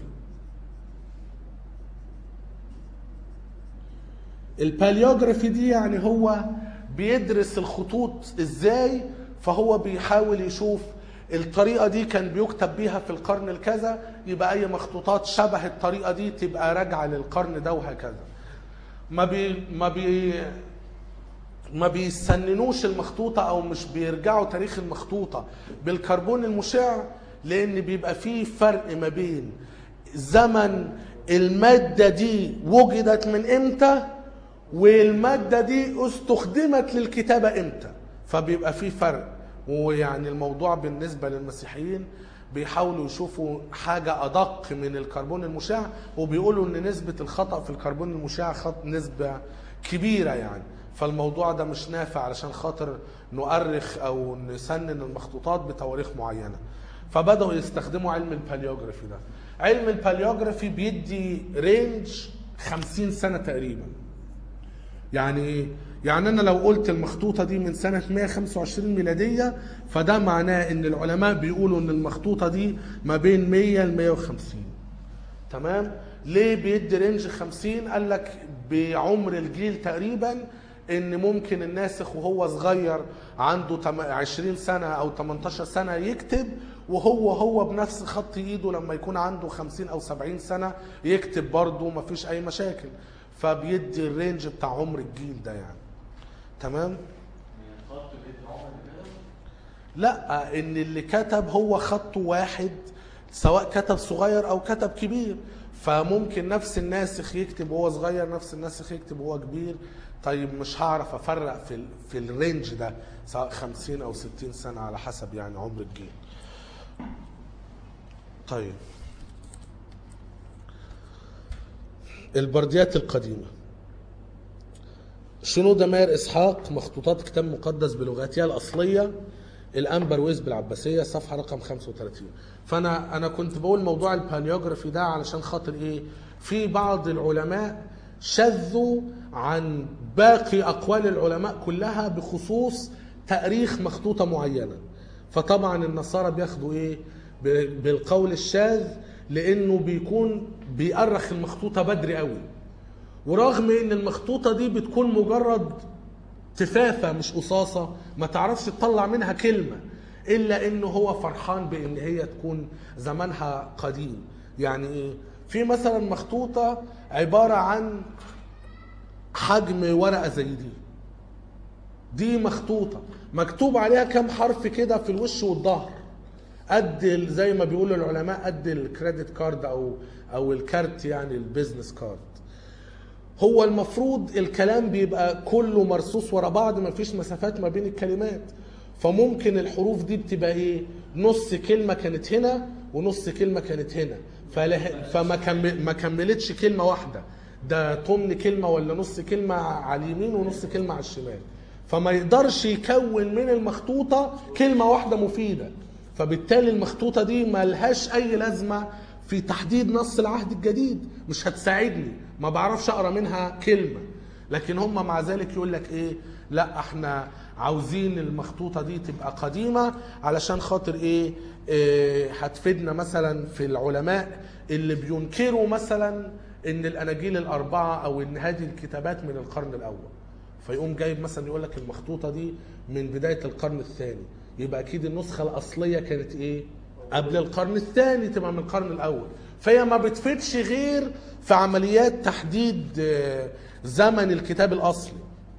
الباليوجرافي دي يعني هو بيدرس الخطوط ازاي فهو بيحاول يشوف الطريقة دي كان بيكتب بيها في القرن الكذا يبقى أي مخطوطات شبه الطريقة دي تبقى راجعة للقرن ده وهكذا ما بي ما بي ما بيسننوش المخطوطة أو مش بيرجعوا تاريخ المخطوطة بالكربون المشع لأن بيبقى فيه فرق ما بين زمن المادة دي وجدت من إمتى والمادة دي استخدمت للكتابة إمتى فبيبقى فيه فرق ويعني الموضوع بالنسبة للمسيحيين بيحاولوا يشوفوا حاجة أدق من الكربون المشع وبيقولوا إن نسبة الخطأ في الكربون المشع خط نسبة كبيرة يعني فالموضوع ده مش نافع علشان خاطر نؤرخ أو نسنن المخطوطات بتواريخ معينة فبدأوا يستخدموا علم الباليوجرافي ده علم الباليوجرافي بيدي رينج 50 سنة تقريبا يعني ايه؟ يعني انا لو قلت المخطوطه دي من سنه 125 ميلاديه فده معناه ان العلماء بيقولوا ان المخطوطه دي ما بين 100 ل 150 تمام ليه بيدي رينج 50 قال لك بعمر الجيل تقريبا ان ممكن الناسخ وهو صغير عنده تم- 20 سنه او 18 سنه يكتب وهو هو بنفس خط ايده لما يكون عنده 50 او 70 سنه يكتب برضه مفيش اي مشاكل فبيدي الرينج بتاع عمر الجيل ده يعني تمام الخط بيت عمر كده لا ان اللي كتب هو خط واحد سواء كتب صغير او كتب كبير فممكن نفس الناسخ يكتب وهو صغير نفس الناسخ يكتب وهو كبير طيب مش هعرف افرق في ال- في الرينج ده سواء 50 او 60 سنه على حسب يعني عمر الجيل طيب البرديات القديمه شنودة ماهر إسحاق مخطوطات كتاب مقدس بلغتها الأصلية الأنبر ويز بالعباسية صفحة رقم 35 فأنا أنا كنت بقول موضوع الباليوجرافي ده علشان خاطر إيه في بعض العلماء شذوا عن باقي أقوال العلماء كلها بخصوص تاريخ مخطوطة معينة فطبعا النصارى بياخدوا إيه ب- بالقول الشاذ لأنه بيكون بيأرخ المخطوطة بدري قوي ورغم ان المخطوطه دي بتكون مجرد تفافه مش قصاصه ما تعرفش تطلع منها كلمه الا انه هو فرحان بان هي تكون زمانها قديم يعني ايه في مثلا مخطوطه عباره عن حجم ورقه زي دي دي مخطوطه مكتوب عليها كام حرف كده في الوش والظهر قد ال- زي ما بيقولوا العلماء قد الكريدت كارد او او الكارت يعني البيزنس كارد هو المفروض الكلام بيبقى كله مرصوص ورا بعض مفيش مسافات ما بين الكلمات فممكن الحروف دي بتبقى ايه نص كلمه كانت هنا ونص كلمه كانت هنا فله... فما كمل... ما كملتش كلمه واحده ده طن كلمه ولا نص كلمه على اليمين ونص كلمه على الشمال فما يقدرش يكون من المخطوطه كلمه واحده مفيده فبالتالي المخطوطه دي ما لهاش اي لازمه في تحديد نص العهد الجديد مش هتساعدني ما بعرفش اقرا منها كلمه لكن هم مع ذلك يقول لك ايه لا احنا عاوزين المخطوطه دي تبقى قديمه علشان خاطر ايه, إيه هتفيدنا مثلا في العلماء اللي بينكروا مثلا ان الاناجيل الاربعه او ان هذه الكتابات من القرن الاول فيقوم جايب مثلا يقول لك المخطوطه دي من بدايه القرن الثاني يبقى اكيد النسخه الاصليه كانت ايه قبل القرن الثاني تبقى من القرن الاول فهي ما بتفيدش غير في عمليات تحديد آه، زمن الكتاب الاصلي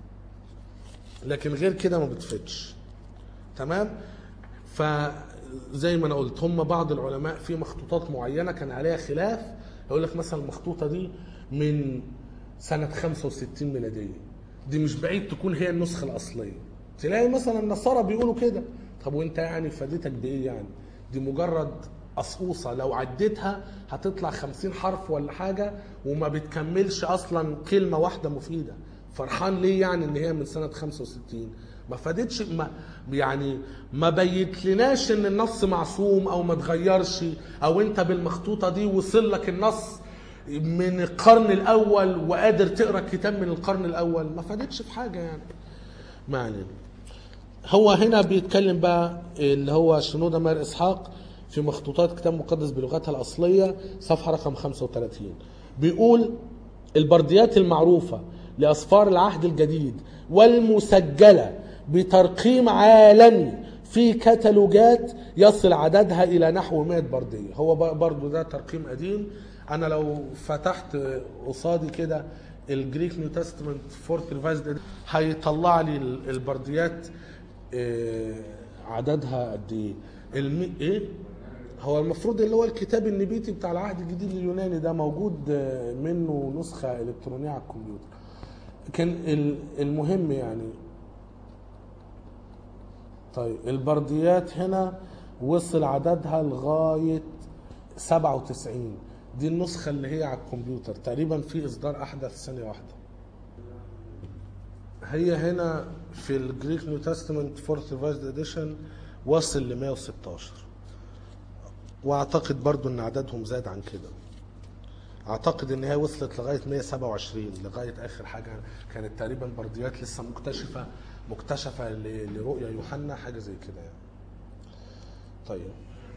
لكن غير كده ما بتفيدش تمام فزي ما انا قلت هم بعض العلماء في مخطوطات معينه كان عليها خلاف يقول لك مثلا المخطوطه دي من سنه 65 ميلاديه دي مش بعيد تكون هي النسخه الاصليه تلاقي مثلا النصارى بيقولوا كده طب وانت يعني فادتك بايه يعني دي مجرد قصقوصة لو عديتها هتطلع خمسين حرف ولا حاجة وما بتكملش أصلا كلمة واحدة مفيدة فرحان ليه يعني إن هي من سنة 65 ما فادتش ما يعني ما بيت لناش إن النص معصوم أو ما اتغيرش أو أنت بالمخطوطة دي وصل لك النص من القرن الأول وقادر تقرأ كتاب من القرن الأول ما فادتش في حاجة يعني ما علينا هو هنا بيتكلم بقى اللي هو شنودة مار إسحاق في مخطوطات كتاب مقدس بلغتها الأصلية صفحة رقم 35 بيقول البرديات المعروفة لأسفار العهد الجديد والمسجلة بترقيم عالمي في كتالوجات يصل عددها إلى نحو 100 بردية هو برضو ده ترقيم قديم أنا لو فتحت قصادي كده الجريك نيو تestament فورث ريفايزد هيطلع لي البرديات آه، عددها قد ايه المي... ايه هو المفروض اللي هو الكتاب النبيتي بتاع العهد الجديد اليوناني ده موجود آه، منه نسخة إلكترونية على الكمبيوتر كان ال- المهم يعني طيب البرديات هنا وصل عددها لغاية 97 دي النسخة اللي هي على الكمبيوتر تقريبا في إصدار أحدث ثانية واحدة هي هنا في الجريك نيو تestament فورث ريفايزد اديشن وصل ل 116 واعتقد برضو ان عددهم زاد عن كده اعتقد ان هي وصلت لغايه 127 لغايه اخر حاجه كانت تقريبا برديات لسه مكتشفه مكتشفه ل- لرؤيا يوحنا حاجه زي كده يعني طيب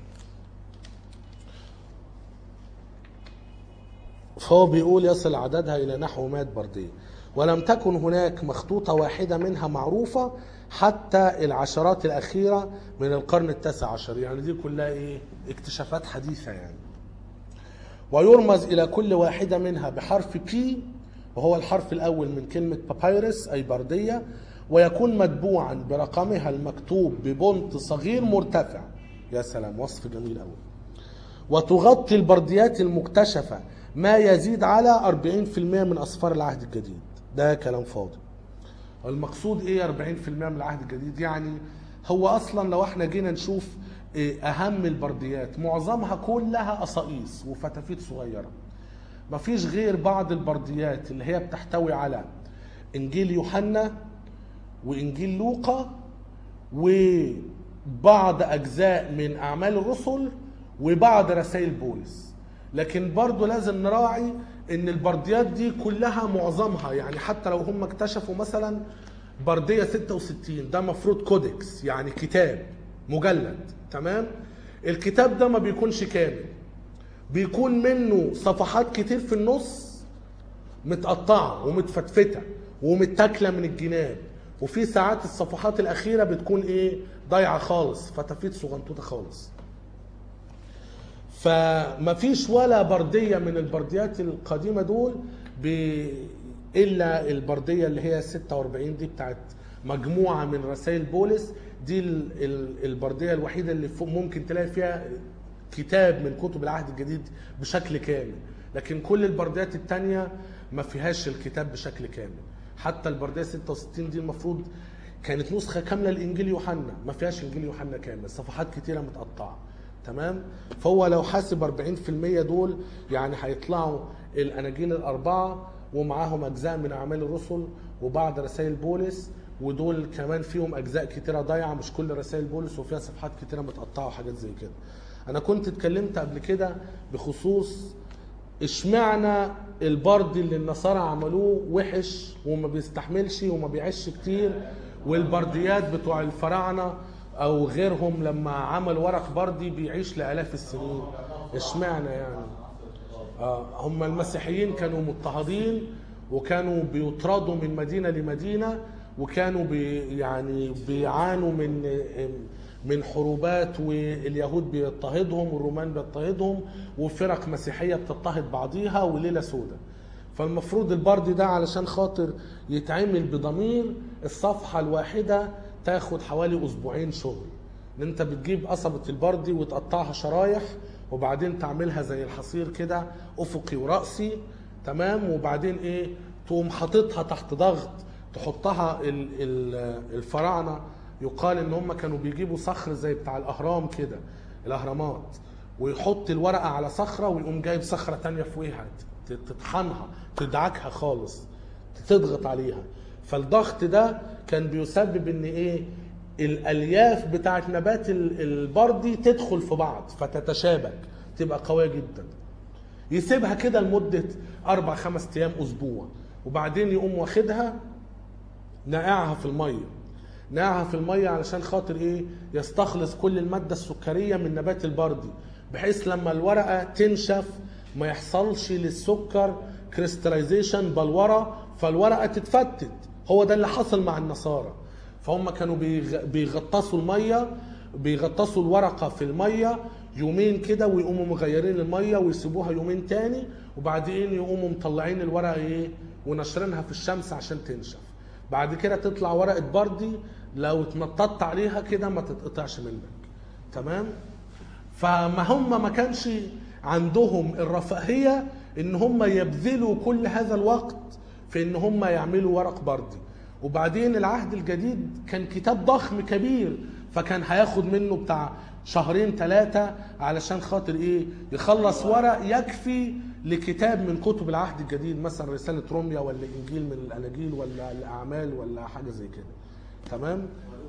فهو بيقول يصل عددها إلى نحو 100 بردية ولم تكن هناك مخطوطة واحدة منها معروفة حتى العشرات الأخيرة من القرن التاسع عشر يعني دي كلها إيه اكتشافات حديثة يعني ويرمز إلى كل واحدة منها بحرف بي وهو الحرف الأول من كلمة بابيرس أي بردية ويكون متبوعا برقمها المكتوب ببنط صغير مرتفع يا سلام وصف جميل أوي وتغطي البرديات المكتشفة ما يزيد على 40% من أسفار العهد الجديد ده كلام فاضي المقصود ايه 40% من العهد الجديد يعني هو اصلا لو احنا جينا نشوف إيه اهم البرديات معظمها كلها قصاقيص وفتافيت صغيره مفيش غير بعض البرديات اللي هي بتحتوي على انجيل يوحنا وانجيل لوقا وبعض اجزاء من اعمال الرسل وبعض رسائل بولس لكن برضو لازم نراعي ان البرديات دي كلها معظمها يعني حتى لو هم اكتشفوا مثلا برديه 66 ده مفروض كودكس يعني كتاب مجلد تمام الكتاب ده ما بيكونش كامل بيكون منه صفحات كتير في النص متقطعه ومتفتفته ومتاكله من الجناب وفي ساعات الصفحات الاخيره بتكون ايه ضايعه خالص فتافيت صغنطوطه خالص فما فيش ولا برديه من البرديات القديمه دول ب... الا البرديه اللي هي 46 دي بتاعت مجموعه من رسائل بولس دي ال- ال- البرديه الوحيده اللي فوق ممكن تلاقي فيها كتاب من كتب العهد الجديد بشكل كامل لكن كل البرديات التانية ما فيهاش الكتاب بشكل كامل حتى البرديه 66 دي المفروض كانت نسخه كامله لانجيل يوحنا ما فيهاش انجيل يوحنا كامل صفحات كتيره متقطعه تمام فهو لو حاسب 40% دول يعني هيطلعوا الاناجيل الاربعه ومعاهم اجزاء من اعمال الرسل وبعض رسائل بولس ودول كمان فيهم اجزاء كتيره ضايعه مش كل رسائل بولس وفيها صفحات كتيره متقطعه وحاجات زي كده انا كنت اتكلمت قبل كده بخصوص اشمعنى البرد اللي النصارى عملوه وحش وما بيستحملش وما بيعيش كتير والبرديات بتوع الفراعنه او غيرهم لما عملوا ورق بردي بيعيش لالاف السنين اشمعنى يعني آه، هم المسيحيين كانوا مضطهدين وكانوا بيطردوا من مدينة لمدينة وكانوا بي يعني بيعانوا من من حروبات واليهود بيضطهدهم والرومان بيضطهدهم وفرق مسيحية بتضطهد بعضيها وليلة سودة فالمفروض البرد ده علشان خاطر يتعمل بضمير الصفحة الواحدة تاخد حوالي أسبوعين شغل ان انت بتجيب قصبة البردي وتقطعها شرايح وبعدين تعملها زي الحصير كده افقي ورأسي تمام وبعدين ايه تقوم حاططها تحت ضغط تحطها ال- ال- الفراعنة يقال ان هم كانوا بيجيبوا صخر زي بتاع الاهرام كده الاهرامات ويحط الورقة على صخرة ويقوم جايب صخرة تانية فوقيها ت- تطحنها تدعكها خالص تضغط عليها فالضغط ده كان بيسبب ان ايه الالياف بتاعت نبات ال- البردي تدخل في بعض فتتشابك تبقى قويه جدا يسيبها كده لمده اربع خمس ايام اسبوع وبعدين يقوم واخدها نقعها في الميه نقعها في الميه علشان خاطر ايه يستخلص كل الماده السكريه من نبات البردي بحيث لما الورقه تنشف ما يحصلش للسكر كريستاليزيشن بلوره فالورقه تتفتت هو ده اللي حصل مع النصارى فهم كانوا بيغ- بيغطسوا الميه بيغطسوا الورقه في الميه يومين كده ويقوموا مغيرين الميه ويسيبوها يومين تاني وبعدين يقوموا مطلعين الورقه ايه ونشرينها في الشمس عشان تنشف بعد كده تطلع ورقه بردي لو اتنططت عليها كده ما تتقطعش منك تمام فما هم ما كانش عندهم الرفاهيه ان هم يبذلوا كل هذا الوقت في ان هم يعملوا ورق بردي وبعدين العهد الجديد كان كتاب ضخم كبير فكان هياخد منه بتاع شهرين ثلاثة علشان خاطر ايه يخلص ورق يكفي لكتاب من كتب العهد الجديد مثلا رسالة روميا ولا انجيل من الاناجيل ولا الاعمال ولا حاجة زي كده تمام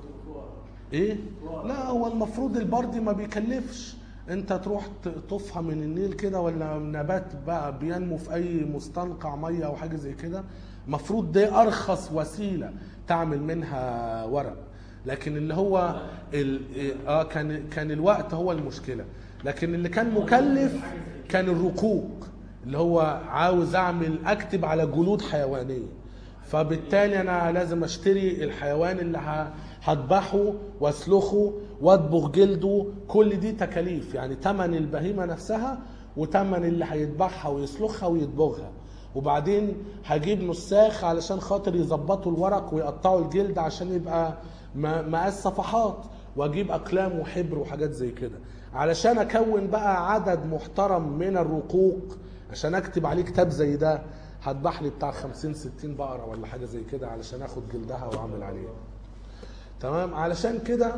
ايه لا هو المفروض البردي ما بيكلفش انت تروح تطفها من النيل كده ولا نبات بقى بينمو في اي مستنقع ميه او حاجه زي كده المفروض ده ارخص وسيله تعمل منها ورق لكن اللي هو ال... اه كان كان الوقت هو المشكله لكن اللي كان مكلف كان الرقوق اللي هو عاوز اعمل اكتب على جلود حيوانيه فبالتالي انا لازم اشتري الحيوان اللي ه- هذبحه واسلخه واطبخ جلده كل دي تكاليف يعني تمن البهيمه نفسها وتمن اللي هيذبحها ويسلخها ويطبخها وبعدين هجيب نساخ علشان خاطر يظبطوا الورق ويقطعوا الجلد عشان يبقى م- مقاس صفحات واجيب اقلام وحبر وحاجات زي كده علشان اكون بقى عدد محترم من الرقوق عشان اكتب عليه كتاب زي ده هذبح لي بتاع 50 60 بقره ولا حاجه زي كده علشان اخد جلدها واعمل عليه تمام علشان كده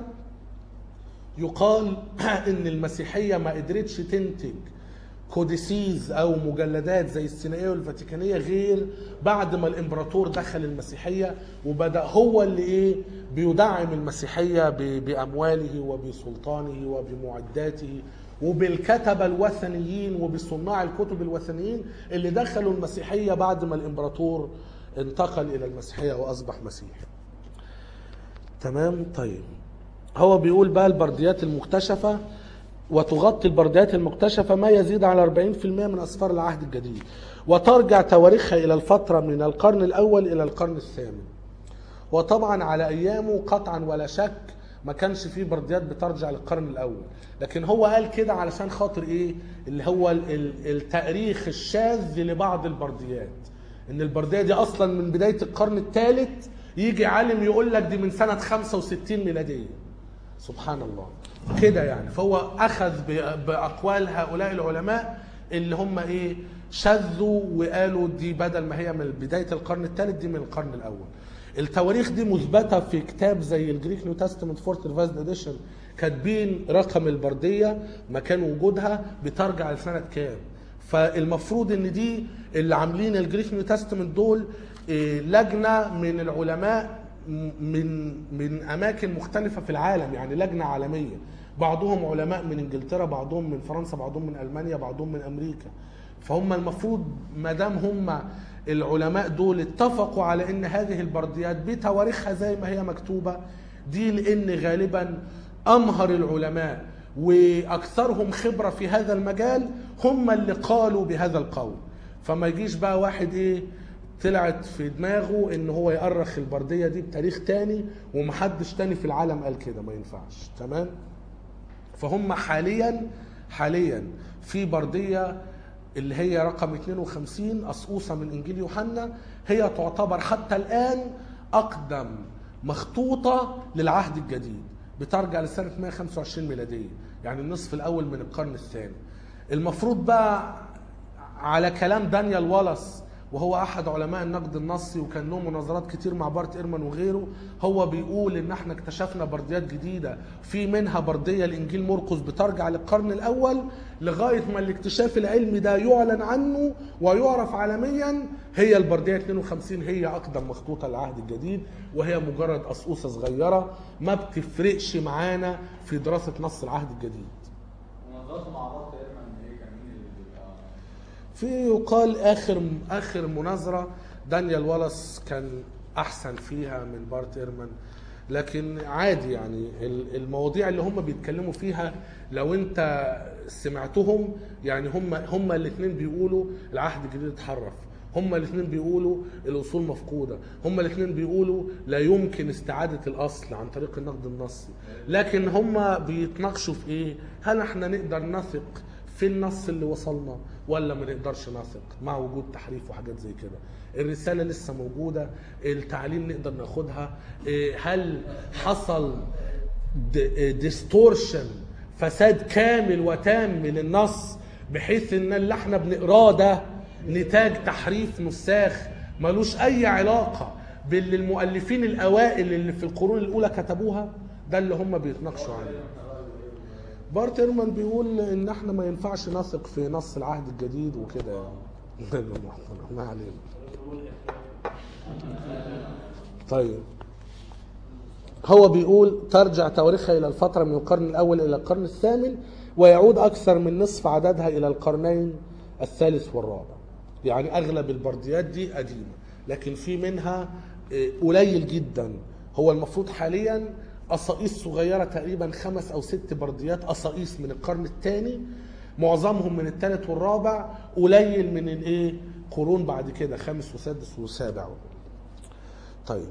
يقال ان المسيحيه ما قدرتش تنتج كوديسيز او مجلدات زي السينائيه والفاتيكانيه غير بعد ما الامبراطور دخل المسيحيه وبدا هو اللي ايه بيدعم المسيحيه ب- بامواله وبسلطانه وبمعداته وبالكتبه الوثنيين وبصناع الكتب الوثنيين اللي دخلوا المسيحيه بعد ما الامبراطور انتقل الى المسيحيه واصبح مسيحي. تمام طيب هو بيقول بقى البرديات المكتشفة وتغطي البرديات المكتشفة ما يزيد على 40% من أسفار العهد الجديد وترجع تواريخها إلى الفترة من القرن الأول إلى القرن الثامن وطبعا على أيامه قطعا ولا شك ما كانش فيه برديات بترجع للقرن الأول لكن هو قال كده علشان خاطر إيه اللي هو ال- ال- التاريخ الشاذ لبعض البرديات ان البرديه دي اصلا من بدايه القرن الثالث يجي عالم يقول لك دي من سنه 65 ميلاديه سبحان الله كده يعني فهو اخذ ب- باقوال هؤلاء العلماء اللي هم ايه شذوا وقالوا دي بدل ما هي من بدايه القرن الثالث دي من القرن الاول التواريخ دي مثبته في كتاب زي الجريك نيو تestament فورت ريفايزد اديشن كاتبين رقم البرديه مكان وجودها بترجع لسنه كام فالمفروض ان دي اللي عاملين الجريك نيو تestament دول إيه، لجنه من العلماء من من اماكن مختلفه في العالم يعني لجنه عالميه بعضهم علماء من انجلترا بعضهم من فرنسا بعضهم من المانيا بعضهم من امريكا فهم المفروض ما دام هم العلماء دول اتفقوا على ان هذه البرديات بتواريخها زي ما هي مكتوبه دي لان غالبا امهر العلماء واكثرهم خبره في هذا المجال هم اللي قالوا بهذا القول فما يجيش بقى واحد ايه طلعت في دماغه ان هو يأرخ البرديه دي بتاريخ تاني ومحدش تاني في العالم قال كده ما ينفعش تمام فهم حاليا حاليا في برديه اللي هي رقم 52 أصقوصة من إنجيل يوحنا هي تعتبر حتى الآن أقدم مخطوطة للعهد الجديد بترجع لسنة 125 ميلادية يعني النصف الأول من القرن الثاني المفروض بقى على كلام دانيال والاس وهو احد علماء النقد النصي وكان له مناظرات كتير مع بارت ايرمان وغيره هو بيقول ان احنا اكتشفنا برديات جديده في منها برديه لانجيل مرقس بترجع للقرن الاول لغايه ما الاكتشاف العلمي ده يعلن عنه ويعرف عالميا هي البرديه 52 هي اقدم مخطوطه للعهد الجديد وهي مجرد قصقوصه صغيره ما بتفرقش معانا في دراسه نص العهد الجديد ونظرت مع بعض تقريبا ان ايه كان مين اللي بيبقى في يقال اخر اخر مناظره دانيال والاس كان احسن فيها من بارت ايرمان لكن عادي يعني ال- المواضيع اللي هم بيتكلموا فيها لو انت سمعتهم يعني هم هم الاثنين بيقولوا العهد الجديد اتحرف هم الاثنين بيقولوا الاصول مفقوده هم الاثنين بيقولوا لا يمكن استعاده الاصل عن طريق النقد النصي لكن هم بيتناقشوا في ايه هل احنا نقدر نثق في النص اللي وصلنا ولا ما نقدرش نثق مع وجود تحريف وحاجات زي كده الرسالة لسه موجودة التعليم نقدر ناخدها إيه، هل حصل ديستورشن فساد كامل وتام من النص بحيث ان اللي احنا بنقراه ده نتاج تحريف نساخ ملوش اي علاقة باللي المؤلفين الاوائل اللي في القرون الاولى كتبوها ده اللي هم بيتناقشوا عنه بارت ايرمان بيقول ان احنا ما ينفعش نثق في نص العهد الجديد وكده يعني ما علينا طيب هو بيقول ترجع تواريخها الى الفتره من القرن الاول الى القرن الثامن ويعود اكثر من نصف عددها الى القرنين الثالث والرابع يعني اغلب البرديات دي قديمه لكن في منها آه، قليل جدا هو المفروض حاليا قصائص صغيره تقريبا خمس او ست برديات قصائص من القرن الثاني معظمهم من الثالث والرابع قليل من الايه قرون بعد كده خامس وسادس وسابع طيب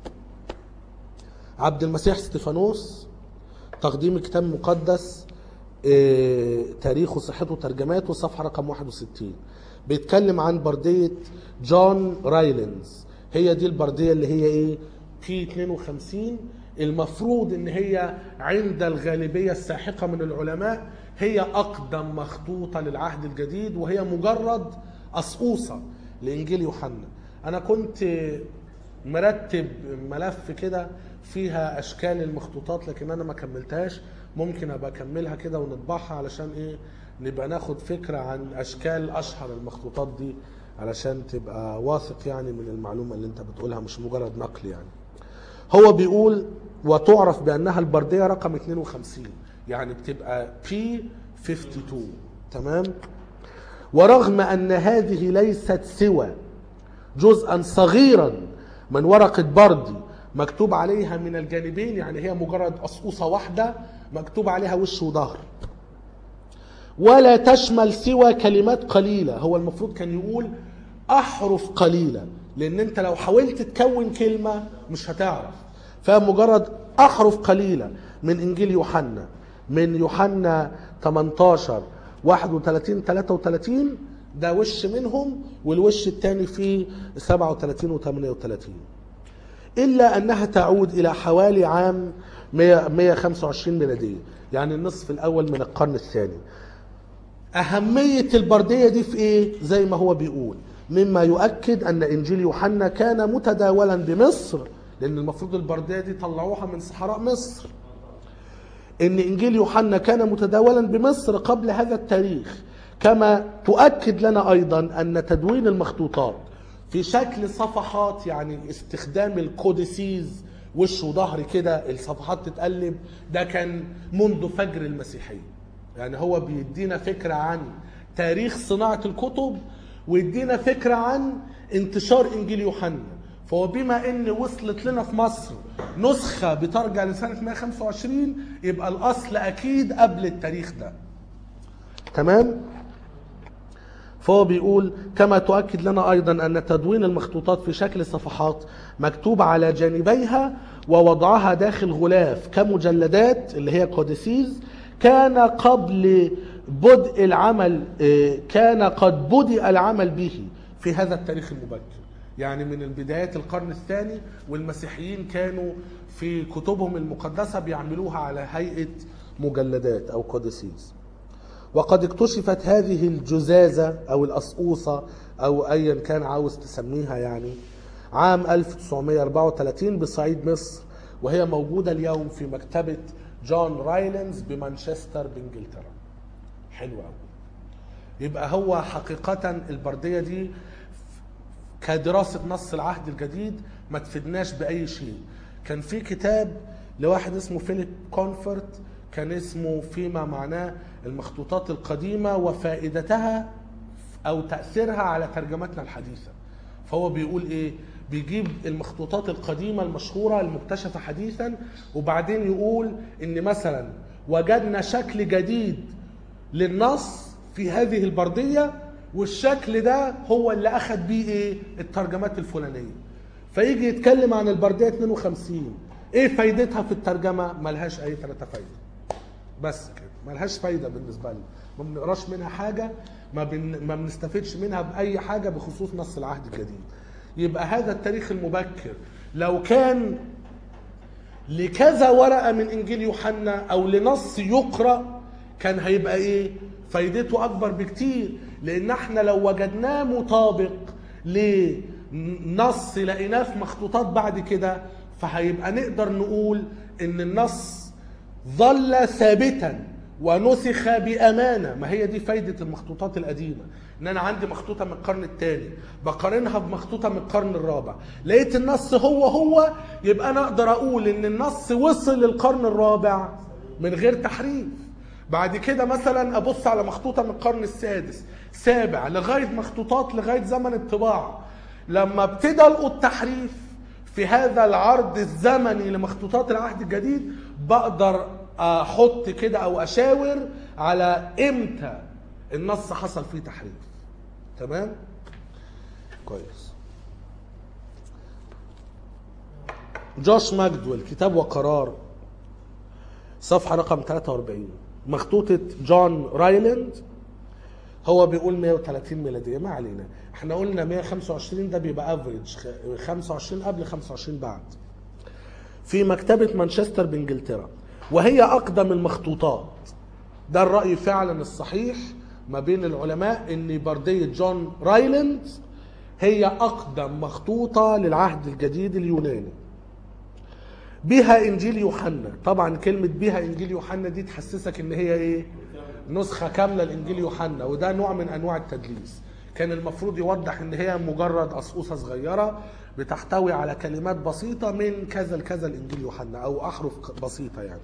عبد المسيح ستيفانوس تقديم كتاب مقدس آه، تاريخه صحته ترجماته صفحة رقم 61 بيتكلم عن بردية جون رايلنز هي دي البردية اللي هي ايه بي 52 المفروض ان هي عند الغالبية الساحقة من العلماء هي اقدم مخطوطة للعهد الجديد وهي مجرد قصقوصة لانجيل يوحنا انا كنت مرتب ملف كده فيها اشكال المخطوطات لكن انا ما كملتهاش ممكن ابقى اكملها كده ونطبعها علشان ايه نبقى ناخد فكرة عن اشكال اشهر المخطوطات دي علشان تبقى واثق يعني من المعلومة اللي انت بتقولها مش مجرد نقل يعني هو بيقول وتعرف بانها البرديه رقم 52 يعني بتبقى بي 52 تمام ورغم ان هذه ليست سوى جزءا صغيرا من ورقه بردي مكتوب عليها من الجانبين يعني هي مجرد قصقوصه واحده مكتوب عليها وش وظهر ولا تشمل سوى كلمات قليلة هو المفروض كان يقول أحرف قليلة لأن أنت لو حاولت تكون كلمة مش هتعرف فمجرد أحرف قليلة من إنجيل يوحنا من يوحنا 18 31 33 ده وش منهم والوش الثاني فيه 37 و 38 إلا أنها تعود إلى حوالي عام 100 125 ميلادية يعني النصف الأول من القرن الثاني أهمية البردية دي في إيه؟ زي ما هو بيقول مما يؤكد أن إنجيل يوحنا كان متداولا بمصر لأن المفروض البردية دي طلعوها من صحراء مصر ان انجيل يوحنا كان متداولا بمصر قبل هذا التاريخ كما تؤكد لنا ايضا ان تدوين المخطوطات في شكل صفحات يعني استخدام الكوديسيز وش وظهر كده الصفحات تتقلب ده كان منذ فجر المسيحيه يعني هو بيدينا فكره عن تاريخ صناعه الكتب ويدينا فكره عن انتشار انجيل يوحنا فهو بما ان وصلت لنا في مصر نسخه بترجع لسنه 125 يبقى الاصل اكيد قبل التاريخ ده تمام فهو بيقول كما تؤكد لنا ايضا ان تدوين المخطوطات في شكل صفحات مكتوب على جانبيها ووضعها داخل غلاف كمجلدات اللي هي كوديسيز كان قبل بدء العمل آه، كان قد بدأ العمل به في هذا التاريخ المبكر يعني من البدايات القرن الثاني والمسيحيين كانوا في كتبهم المقدسة بيعملوها على هيئة مجلدات أو كوديسيز وقد اكتشفت هذه الجزازة أو الأسقوصة أو أيا كان عاوز تسميها يعني عام 1934 بصعيد مصر وهي موجودة اليوم في مكتبة جون رايلنز بمانشستر بإنجلترا حلوة أوي يبقى هو حقيقة البردية دي كدراسة نص العهد الجديد ما تفيدناش بأي شيء كان في كتاب لواحد اسمه فيليب كونفورت كان اسمه فيما معناه المخطوطات القديمة وفائدتها أو تأثيرها على ترجمتنا الحديثة فهو بيقول إيه بيجيب المخطوطات القديمة المشهورة المكتشفة حديثا وبعدين يقول إن مثلا وجدنا شكل جديد للنص في هذه البردية والشكل ده هو اللي أخذ بيه إيه الترجمات الفلانية فيجي يتكلم عن البردية 52 إيه فايدتها في الترجمة ملهاش أي ثلاثة فايدة بس كده ملهاش فايده بالنسبه لنا ما بنقراش منها حاجه ما, بن... ما بنستفدش منها باي حاجه بخصوص نص العهد الجديد يبقى هذا التاريخ المبكر لو كان لكذا ورقه من انجيل يوحنا او لنص يقرا كان هيبقى ايه فايدته اكبر بكتير لان احنا لو وجدناه مطابق لنص لقيناه في مخطوطات بعد كده فهيبقى نقدر نقول ان النص ظل ثابتا ونسخ بامانه ما هي دي فايده المخطوطات القديمه ان انا عندي مخطوطه من القرن الثاني بقارنها بمخطوطه من القرن الرابع لقيت النص هو هو يبقى انا اقدر اقول ان النص وصل للقرن الرابع من غير تحريف بعد كده مثلا ابص على مخطوطه من القرن السادس سابع لغايه مخطوطات لغايه زمن الطباعه لما ابتدى القوا التحريف في هذا العرض الزمني لمخطوطات العهد الجديد بقدر احط كده او اشاور على امتى النص حصل فيه تحريف تمام كويس جوش ماجدويل كتاب وقرار صفحة رقم 43 مخطوطة جون رايلاند هو بيقول 130 ميلادية ما علينا احنا قلنا 125 ده بيبقى افريج 25 قبل 25 بعد في مكتبة مانشستر بانجلترا وهي اقدم المخطوطات ده الرأي فعلا الصحيح ما بين العلماء ان بردية جون رايلاند هي اقدم مخطوطة للعهد الجديد اليوناني بها انجيل يوحنا طبعا كلمة بها انجيل يوحنا دي تحسسك ان هي ايه نسخة كاملة لانجيل يوحنا وده نوع من انواع التدليس كان المفروض يوضح ان هي مجرد قصقوصة صغيرة بتحتوي على كلمات بسيطة من كذا لكذا الانجيل يوحنا او احرف بسيطة يعني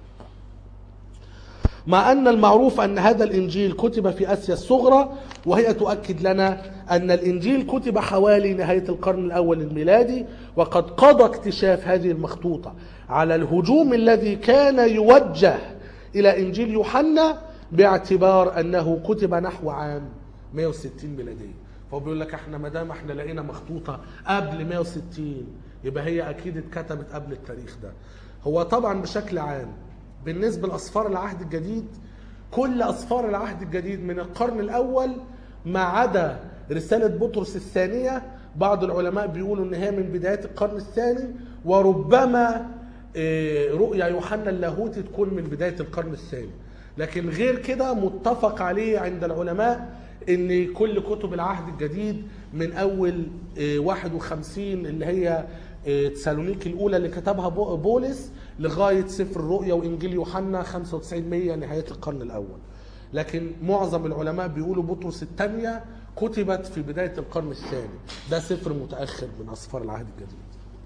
مع أن المعروف أن هذا الإنجيل كتب في آسيا الصغرى وهي تؤكد لنا أن الإنجيل كتب حوالي نهاية القرن الأول الميلادي وقد قضى اكتشاف هذه المخطوطة على الهجوم الذي كان يوجه إلى إنجيل يوحنا باعتبار أنه كتب نحو عام 160 ميلادية فهو بيقول لك احنا ما دام احنا لقينا مخطوطة قبل 160 يبقى هي أكيد اتكتبت قبل التاريخ ده هو طبعا بشكل عام بالنسبة لأسفار العهد الجديد كل أسفار العهد الجديد من القرن الأول ما عدا رسالة بطرس الثانية بعض العلماء بيقولوا إن هي من بدايات القرن الثاني وربما آه، رؤيا يوحنا اللاهوتي تكون من بداية القرن الثاني لكن غير كده متفق عليه عند العلماء ان كل كتب العهد الجديد من اول آه، 51 اللي هي آه، تسالونيكي الاولى اللي كتبها بو- بولس لغايه سفر الرؤيا وانجيل يوحنا 95 100 نهايه القرن الاول لكن معظم العلماء بيقولوا بطرس الثانيه كتبت في بدايه القرن الثاني ده سفر متاخر من اسفار العهد الجديد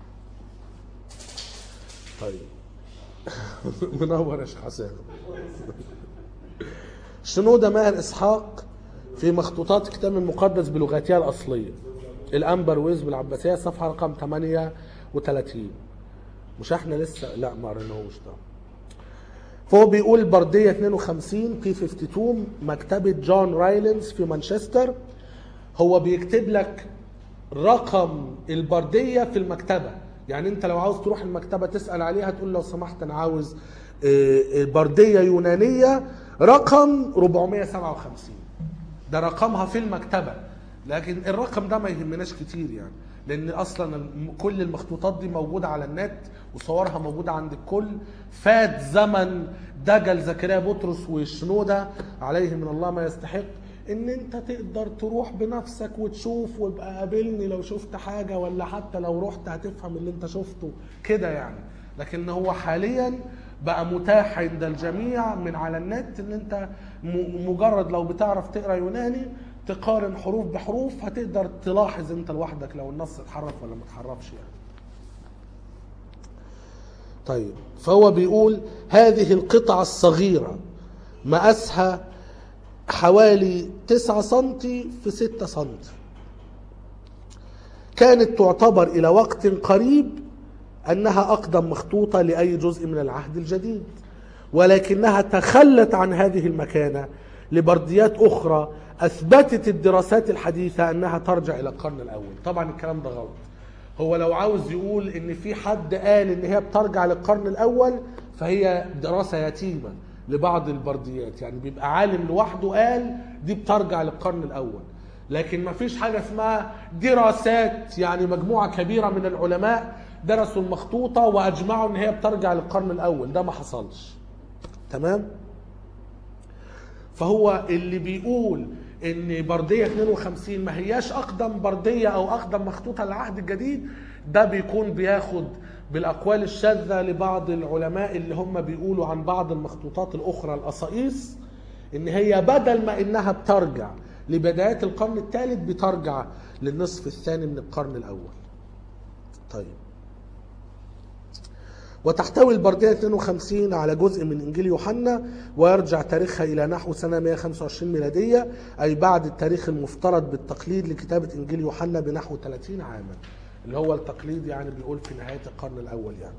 طيب منور يا شيخ حسام شنودة ماهر إسحاق في مخطوطات الكتاب المقدس بلغتها الأصلية الأنبر ويز بالعباسية صفحة رقم 38 مش احنا لسه لا ما قريناهوش ده فهو بيقول بردية 52 بي 52 مكتبة جون رايلنز في مانشستر هو بيكتب لك رقم البردية في المكتبة يعني انت لو عاوز تروح المكتبة تسأل عليها تقول لو سمحت انا عاوز آه، آه، بردية يونانية رقم 457 ده رقمها في المكتبة لكن الرقم ده ما يهمناش كتير يعني لان اصلا الم- كل المخطوطات دي موجودة على النت وصورها موجودة عند الكل فات زمن دجل زكريا بطرس والشنودة عليه من الله ما يستحق ان انت تقدر تروح بنفسك وتشوف ويبقى قابلني لو شفت حاجة ولا حتى لو رحت هتفهم اللي انت شفته كده يعني لكن هو حاليا بقى متاح عند الجميع من على النت ان انت م- مجرد لو بتعرف تقرا يوناني تقارن حروف بحروف هتقدر تلاحظ انت لوحدك لو النص اتحرف ولا ما اتحرفش يعني طيب فهو بيقول هذه القطعة الصغيرة مقاسها حوالي 9 سنتي في 6 سنتي كانت تعتبر إلى وقت قريب أنها أقدم مخطوطة لأي جزء من العهد الجديد ولكنها تخلت عن هذه المكانة لبرديات أخرى أثبتت الدراسات الحديثة أنها ترجع إلى القرن الأول طبعا الكلام ده غلط هو لو عاوز يقول ان في حد قال ان هي بترجع للقرن الاول فهي دراسه يتيمه لبعض البرديات يعني بيبقى عالم لوحده قال دي بترجع للقرن الاول لكن ما فيش حاجه اسمها دراسات يعني مجموعه كبيره من العلماء درسوا المخطوطه واجمعوا ان هي بترجع للقرن الاول ده ما حصلش تمام فهو اللي بيقول ان برديه 52 ما هياش اقدم برديه او اقدم مخطوطه للعهد الجديد ده بيكون بياخد بالاقوال الشاذه لبعض العلماء اللي هم بيقولوا عن بعض المخطوطات الاخرى القصائص ان هي بدل ما انها بترجع لبدايات القرن الثالث بترجع للنصف الثاني من القرن الاول طيب وتحتوي البردية 52 على جزء من إنجيل يوحنا ويرجع تاريخها إلى نحو سنة 125 ميلادية أي بعد التاريخ المفترض بالتقليد لكتابة إنجيل يوحنا بنحو 30 عاما اللي هو التقليد يعني بيقول في نهاية القرن الأول يعني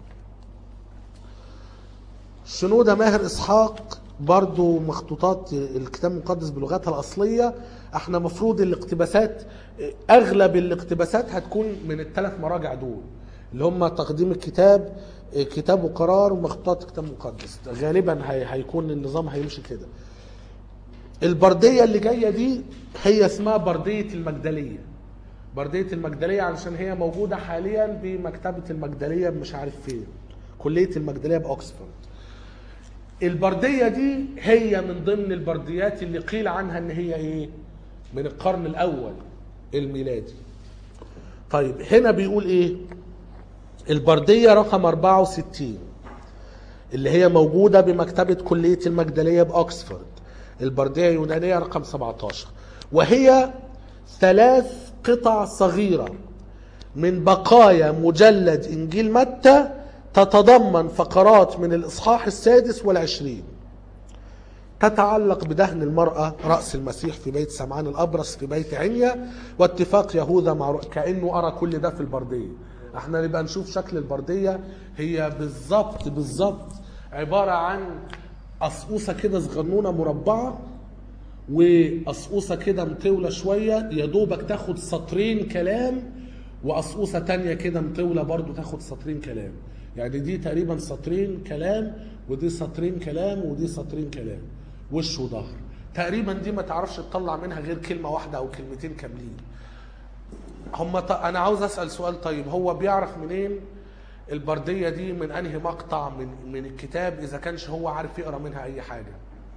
شنودة ماهر إسحاق برضو مخطوطات الكتاب المقدس بلغتها الأصلية احنا مفروض الاقتباسات أغلب الاقتباسات هتكون من الثلاث مراجع دول اللي هم تقديم الكتاب كتاب وقرار ومخطوطات الكتاب المقدس غالبا هي هيكون النظام هيمشي كده البردية اللي جاية دي هي اسمها بردية المجدلية بردية المجدلية علشان هي موجودة حاليا بمكتبة المجدلية مش عارف فين كلية المجدلية بأكسفورد البردية دي هي من ضمن البرديات اللي قيل عنها ان هي ايه من القرن الاول الميلادي طيب هنا بيقول ايه البردية رقم 64 اللي هي موجودة بمكتبة كلية المجدلية بأكسفورد البردية يونانية رقم 17 وهي ثلاث قطع صغيرة من بقايا مجلد إنجيل متى تتضمن فقرات من الإصحاح السادس والعشرين تتعلق بدهن المرأة رأس المسيح في بيت سمعان الأبرص في بيت عنيا واتفاق يهوذا مع رؤ- كأنه أرى كل ده في البردية احنا نبقى نشوف شكل البردية هي بالظبط بالظبط عبارة عن قصقوصة كده صغنونة مربعة وقصقوصة كده مطولة شوية يا دوبك تاخد سطرين كلام وقصقوصة تانية كده مطولة برضو تاخد سطرين كلام يعني دي تقريبا سطرين كلام ودي سطرين كلام ودي سطرين كلام وش وظهر تقريبا دي ما تعرفش تطلع منها غير كلمة واحدة أو كلمتين كاملين هم ط... انا عاوز اسال سؤال طيب هو بيعرف منين البرديه دي من انهي مقطع من من الكتاب اذا كانش هو عارف يقرا منها اي حاجه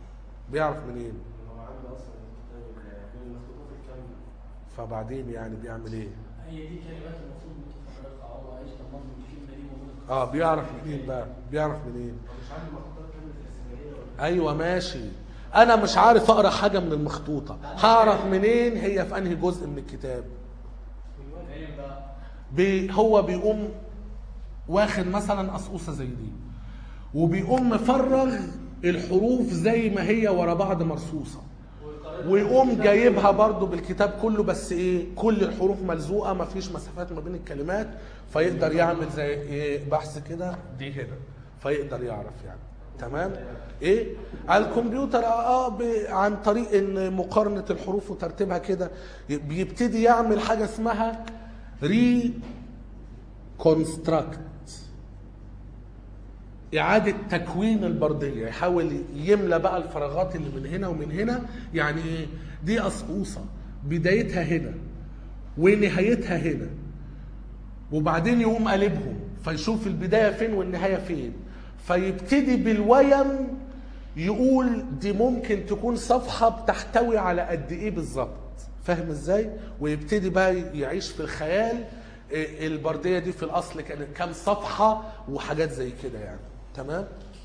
بيعرف منين هو عنده اصلا الكتاب من المخطوطات الكامله فبعدين يعني بيعمل ايه هي دي كلمات المفروض متفرقه هو عايش تنظم الكلمه دي موجوده اه بيعرف منين بقى بيعرف منين هو مش عنده مخطوطات كامله الاسماعيليه ولا ايوه ماشي انا مش عارف اقرا حاجه من المخطوطه هعرف منين هي في انهي جزء من الكتاب فاهم بقى بي هو بيقوم واخد مثلا قصقوصه زي دي وبيقوم مفرغ الحروف زي ما هي ورا بعض مرصوصه ويقوم جايبها برضو بالكتاب كله بس ايه كل الحروف ملزوقه ما فيش مسافات ما بين الكلمات فيقدر يعمل زي ايه بحث كده دي هنا فيقدر يعرف يعني تمام ايه على الكمبيوتر اه ب- عن طريق ان مقارنه الحروف وترتيبها كده بيبتدي يعمل حاجه اسمها ري كونستراكت إعادة تكوين البردية يحاول يملى بقى الفراغات اللي من هنا ومن هنا يعني إيه؟ دي قصقوصة بدايتها هنا ونهايتها هنا وبعدين يقوم قلبهم فيشوف البداية فين والنهاية فين فيبتدي بالويم يقول دي ممكن تكون صفحة بتحتوي على قد ايه بالظبط فاهم ازاي ويبتدي بقى يعيش في الخيال إيه البردية دي في الاصل كانت كام صفحة وحاجات زي كده يعني تمام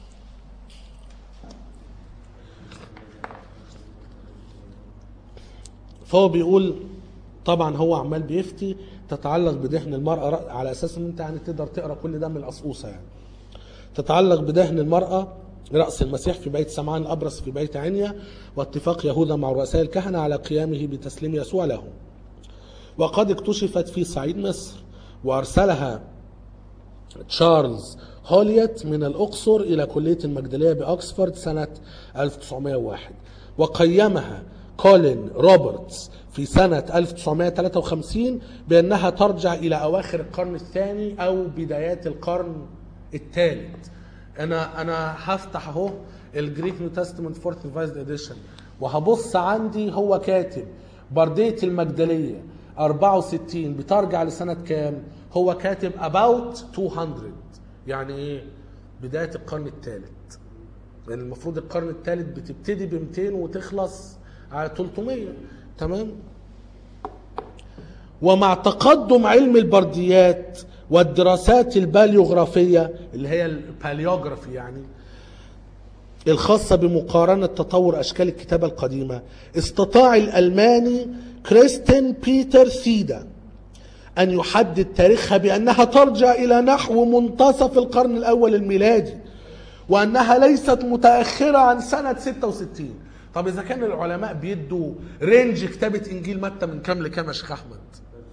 فهو بيقول طبعا هو عمال بيفتي تتعلق بدهن المرأة رأ- على اساس ان انت يعني تقدر تقرا كل ده من القصقوصة يعني تتعلق بدهن المرأة رأس المسيح في بيت سمعان الأبرص في بيت عنيا واتفاق يهوذا مع رؤساء الكهنة على قيامه بتسليم يسوع له وقد اكتشفت في صعيد مصر وأرسلها تشارلز هوليت من الأقصر إلى كلية المجدلية بأكسفورد سنة 1901 وقيمها كولين روبرتس في سنة 1953 بأنها ترجع إلى أواخر القرن الثاني أو بدايات القرن الثالث أنا أنا هفتح أهو الجريك نيو تestament فورث ريفايزد اديشن وهبص عندي هو كاتب بردية المجدلية 64 بترجع لسنة كام؟ هو كاتب about 200 يعني ايه؟ بداية القرن الثالث يعني المفروض القرن الثالث بتبتدي ب 200 وتخلص على 300 تمام؟ ومع تقدم علم البرديات والدراسات الباليوغرافية اللي هي الباليوغرافي يعني الخاصة بمقارنة تطور أشكال الكتابة القديمة استطاع الألماني كريستين بيتر سيدا أن يحدد تاريخها بأنها ترجع إلى نحو منتصف القرن الأول الميلادي وأنها ليست متأخرة عن سنة 66 طب إذا كان العلماء بيدوا رينج كتابة إنجيل متى من كام لكام يا شيخ أحمد؟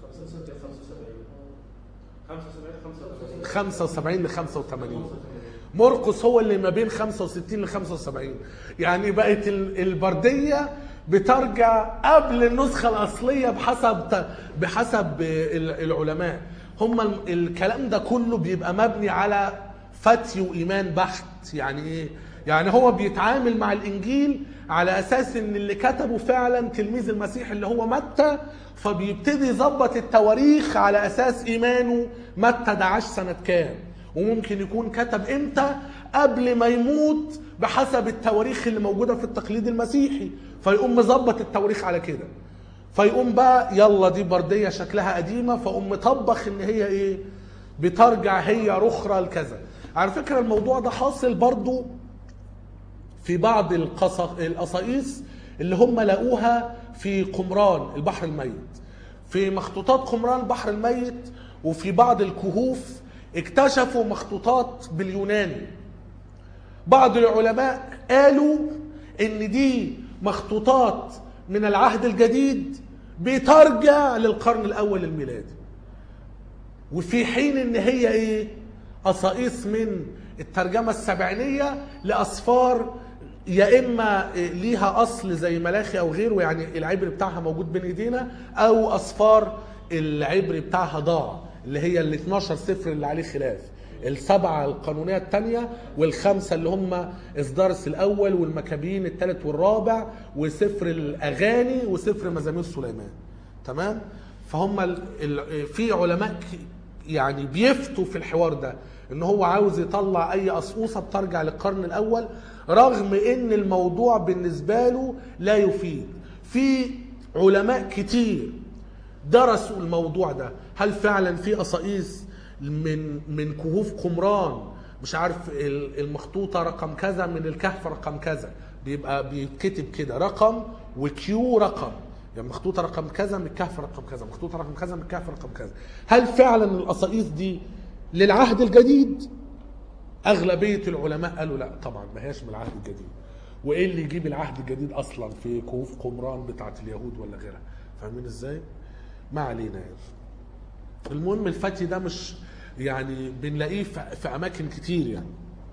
75 75 ل 85 مرقس هو اللي ما بين 65 ل 75 يعني بقت ال- البرديه بترجع قبل النسخه الاصليه بحسب بحسب ال- العلماء هم ال- الكلام ده كله بيبقى مبني على فتي وايمان بحت يعني ايه يعني هو بيتعامل مع الانجيل على اساس ان اللي كتبه فعلا تلميذ المسيح اللي هو متى فبيبتدي يظبط التواريخ على اساس ايمانه متى ده عاش سنه كام وممكن يكون كتب امتى قبل ما يموت بحسب التواريخ اللي موجوده في التقليد المسيحي فيقوم مظبط التواريخ على كده فيقوم بقى يلا دي برديه شكلها قديمه فقوم مطبخ ان هي ايه بترجع هي رخرة لكذا على فكره الموضوع ده حاصل برضو في بعض القص- القصائص اللي هم لقوها في قمران البحر الميت في مخطوطات قمران البحر الميت وفي بعض الكهوف اكتشفوا مخطوطات باليوناني بعض العلماء قالوا ان دي مخطوطات من العهد الجديد بترجع للقرن الاول الميلادي وفي حين ان هي ايه قصائص من الترجمه السبعينيه لاصفار يا اما ليها اصل زي ملاخي او غيره يعني العبر بتاعها موجود بين ايدينا او اصفار العبر بتاعها ضاع اللي هي ال 12 سفر اللي عليه خلاف السبعه القانونيه الثانيه والخمسه اللي هم اصدارس الاول والمكابين الثالث والرابع وسفر الاغاني وسفر مزامير سليمان تمام فهم ال... ال... في علماء ك- يعني بيفتوا في الحوار ده ان هو عاوز يطلع اي قصقوصه بترجع للقرن الاول رغم ان الموضوع بالنسبه له لا يفيد في علماء كتير درسوا الموضوع ده هل فعلا في قصايص من من كهوف قمران مش عارف ال- المخطوطه رقم كذا من الكهف رقم كذا بيبقى بيتكتب كده رقم وكيو رقم يعني مخطوطه رقم كذا من الكهف رقم كذا مخطوطه رقم كذا من الكهف رقم كذا هل فعلا القصايص دي للعهد الجديد اغلبيه العلماء قالوا لا طبعا ما هياش من العهد الجديد وايه اللي يجيب العهد الجديد اصلا في كهوف قمران بتاعت اليهود ولا غيرها فاهمين ازاي ما علينا يعني المهم الفتي ده مش يعني بنلاقيه في في اماكن كتير يعني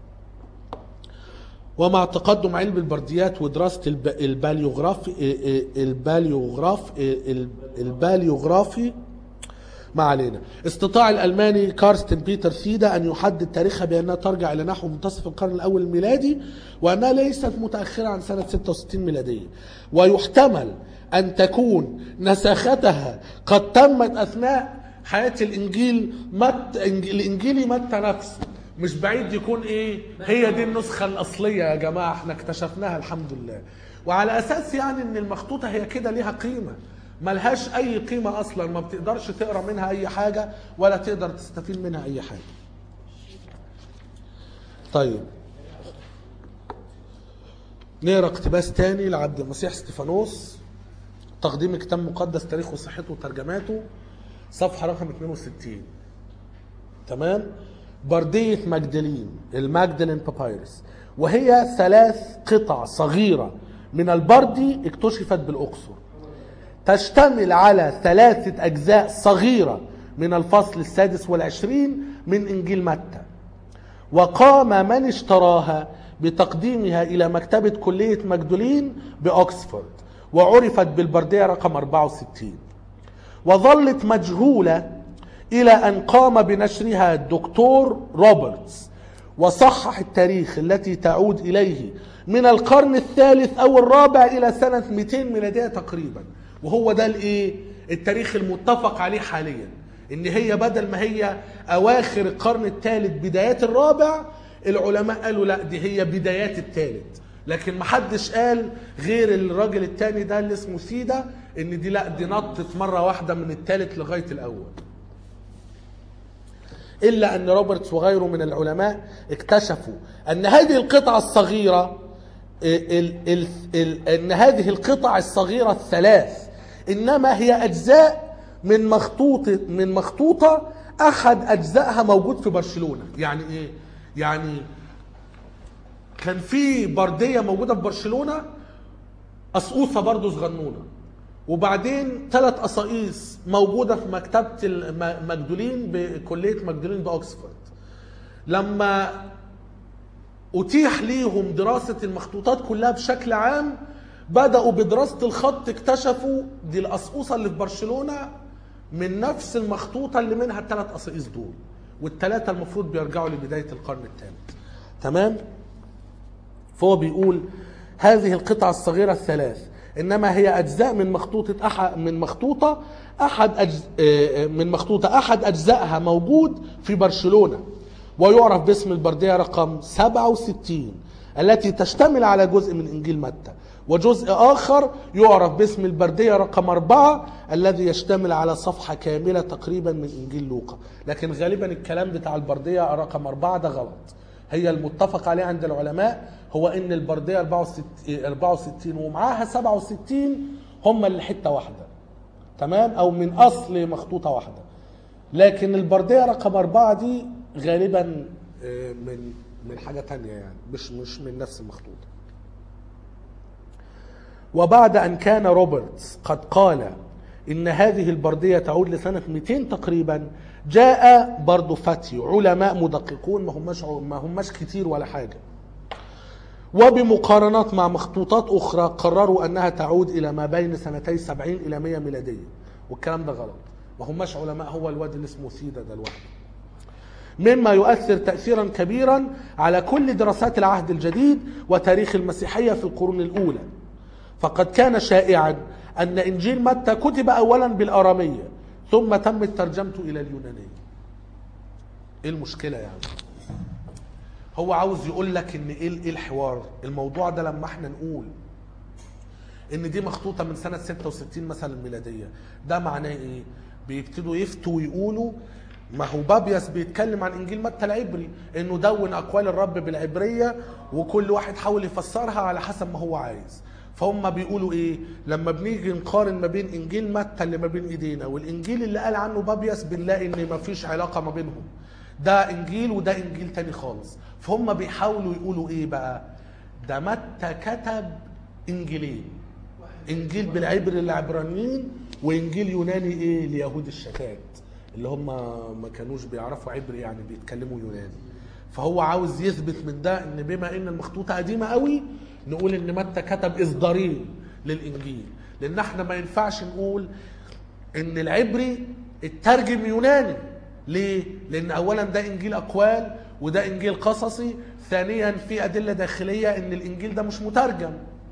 ومع تقدم علم البرديات ودراسة الب- الباليوغرافي الباليوغراف الباليوغرافي ما علينا استطاع الألماني كارستن بيتر سيدا أن يحدد تاريخها بأنها ترجع إلى نحو منتصف القرن الأول الميلادي وأنها ليست متأخرة عن سنة 66 ميلادية ويحتمل أن تكون نسختها قد تمت أثناء حياة الإنجيل مت الإنجيلي متى نفسه مش بعيد يكون ايه هي دي النسخة الأصلية يا جماعة احنا اكتشفناها الحمد لله وعلى أساس يعني ان المخطوطة هي كده ليها قيمة ملهاش أي قيمة أصلا ما بتقدرش تقرا منها أي حاجة ولا تقدر تستفيد منها أي حاجة طيب نقرا اقتباس تاني لعبد المسيح استفانوس تقديم كتاب مقدس تاريخه وصحته وترجماته صفحة رقم 62 تمام بردية مجدلين الماجدلين بابايرس وهي ثلاث قطع صغيرة من البردي اكتشفت بالأقصر تشتمل على ثلاثة أجزاء صغيرة من الفصل السادس والعشرين من إنجيل متى وقام من اشتراها بتقديمها إلى مكتبة كلية مجدولين بأكسفورد وعرفت بالبردية رقم 64 وظلت مجهولة إلى أن قام بنشرها الدكتور روبرتس وصحح التاريخ التي تعود إليه من القرن الثالث أو الرابع إلى سنة 200 ميلادية تقريبا وهو ده الإيه؟ التاريخ المتفق عليه حاليا إن هي بدل ما هي أواخر القرن الثالث بدايات الرابع العلماء قالوا لا دي هي بدايات الثالث لكن محدش قال غير الراجل التاني ده اللي اسمه سيدا ان دي لا دي نطت مره واحده من الثالث لغايه الاول الا ان روبرتس وغيره من العلماء اكتشفوا ان هذه القطعه الصغيره ال ال ال ان هذه القطع الصغيره الثلاث انما هي اجزاء من مخطوطه من مخطوطه احد اجزائها موجود في برشلونه يعني ايه يعني كان في برديه موجوده في برشلونه قصقوصه برضه صغنونه وبعدين ثلاث قصاقيص موجوده في مكتبه الم- مجدولين بكليه مجدولين باوكسفورد لما اتيح ليهم دراسه المخطوطات كلها بشكل عام بداوا بدراسه الخط اكتشفوا دي القصقوصه اللي في برشلونه من نفس المخطوطه اللي منها الثلاث قصاقيص دول والثلاثه المفروض بيرجعوا لبدايه القرن الثالث تمام فهو بيقول هذه القطع الصغيرة الثلاث إنما هي أجزاء من مخطوطة أحد من مخطوطة أحد أجز... آه، من مخطوطة أحد أجزائها موجود في برشلونة ويعرف باسم البردية رقم 67 التي تشتمل على جزء من إنجيل متى وجزء آخر يعرف باسم البردية رقم أربعة الذي يشتمل على صفحة كاملة تقريبا من إنجيل لوقا لكن غالبا الكلام بتاع البردية رقم أربعة ده غلط هي المتفق عليه عند العلماء هو ان البرديه 64 64 ومعاها 67 هم اللي حته واحده تمام او من اصل مخطوطه واحده لكن البرديه رقم أربعة دي غالبا آه، من من حاجه تانية يعني مش مش من نفس المخطوطه وبعد أن كان روبرتس قد قال إن هذه البردية تعود لسنة 200 تقريبا جاء برضو فتي علماء مدققون ما هماش ما هماش كتير ولا حاجة وبمقارنات مع مخطوطات أخرى قرروا أنها تعود إلى ما بين سنتي 70 إلى 100 ميلادية والكلام ده غلط ما هماش علماء هو الواد اللي اسمه سيدا ده لوحده مما يؤثر تأثيرا كبيرا على كل دراسات العهد الجديد وتاريخ المسيحية في القرون الأولى فقد كان شائعا أن إنجيل متى كتب أولا بالآرامية ثم تمت ترجمته إلى اليونانية ايه المشكله يعني هو عاوز يقول لك ان ايه ايه الحوار الموضوع ده لما احنا نقول ان دي مخطوطه من سنه 66 مثلا الميلاديه ده معناه ايه بيبتدوا يفتوا ويقولوا ما هو بابياس بيتكلم عن انجيل متى العبري انه دون اقوال الرب بالعبريه وكل واحد حاول يفسرها على حسب ما هو عايز فهم بيقولوا ايه لما بنيجي نقارن ما بين انجيل متى اللي ما بين ايدينا والانجيل اللي قال عنه بابياس بنلاقي ان ما فيش علاقه ما بينهم ده انجيل وده انجيل تاني خالص فهم بيحاولوا يقولوا ايه بقى ده متى كتب انجيلين انجيل بالعبري للعبرانيين وانجيل يوناني ايه ليهود الشتات اللي هم ما كانوش بيعرفوا عبري يعني بيتكلموا يوناني فهو عاوز يثبت من ده ان بما ان المخطوطه قديمه قوي نقول ان متى كتب اصدارين للانجيل لان احنا ما ينفعش نقول ان العبري اترجم يوناني ليه لان اولا ده انجيل اقوال وده انجيل قصصي ثانيا في ادله داخليه ان الانجيل ده مش مترجم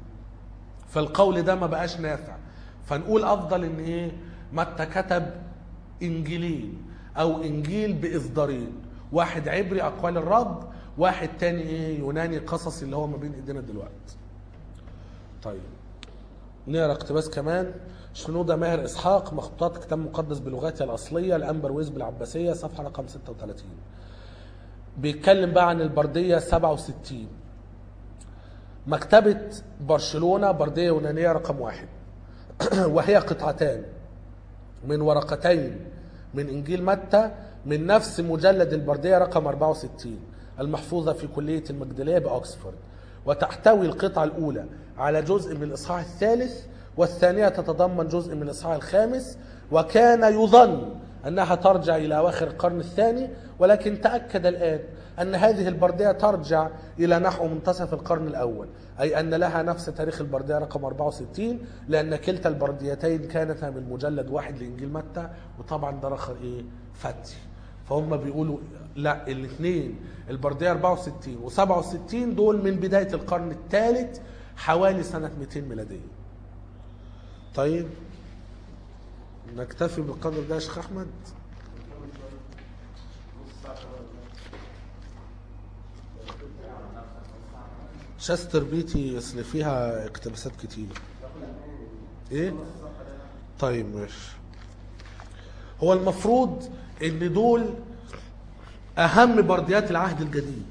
فالقول ده ما بقاش نافع فنقول افضل ان ايه متى كتب انجيلين او انجيل باصدارين واحد عبري اقوال الرب واحد تاني ايه يوناني قصصي اللي هو ما بين ايدينا دلوقتي طيب نقرا اقتباس كمان شنودة ماهر اسحاق مخطوطات كتاب مقدس بلغتها الاصليه الانبر ويز بالعباسيه صفحه رقم 36 بيتكلم بقى عن البرديه 67 مكتبة برشلونة بردية يونانية رقم واحد وهي قطعتان من ورقتين من إنجيل متى من نفس مجلد البردية رقم 64 المحفوظة في كلية المجدلية بأكسفورد وتحتوي القطعة الأولى على جزء من الإصحاح الثالث والثانية تتضمن جزء من الإصحاح الخامس وكان يظن أنها ترجع إلى أواخر القرن الثاني ولكن تأكد الآن أن هذه البردية ترجع إلى نحو منتصف القرن الأول أي أن لها نفس تاريخ البردية رقم 64 لأن كلتا البرديتين كانتا من مجلد واحد لإنجيل متى وطبعا ده رخر إيه فتي فهم بيقولوا لا الاثنين البردية 64 و67 دول من بداية القرن الثالث حوالي سنة 200 ميلادية طيب نكتفي بالقدر ده يا شيخ أحمد شاستر بيتي اصل فيها اقتباسات كتير ايه طيب ماشي هو المفروض ان دول اهم برديات العهد الجديد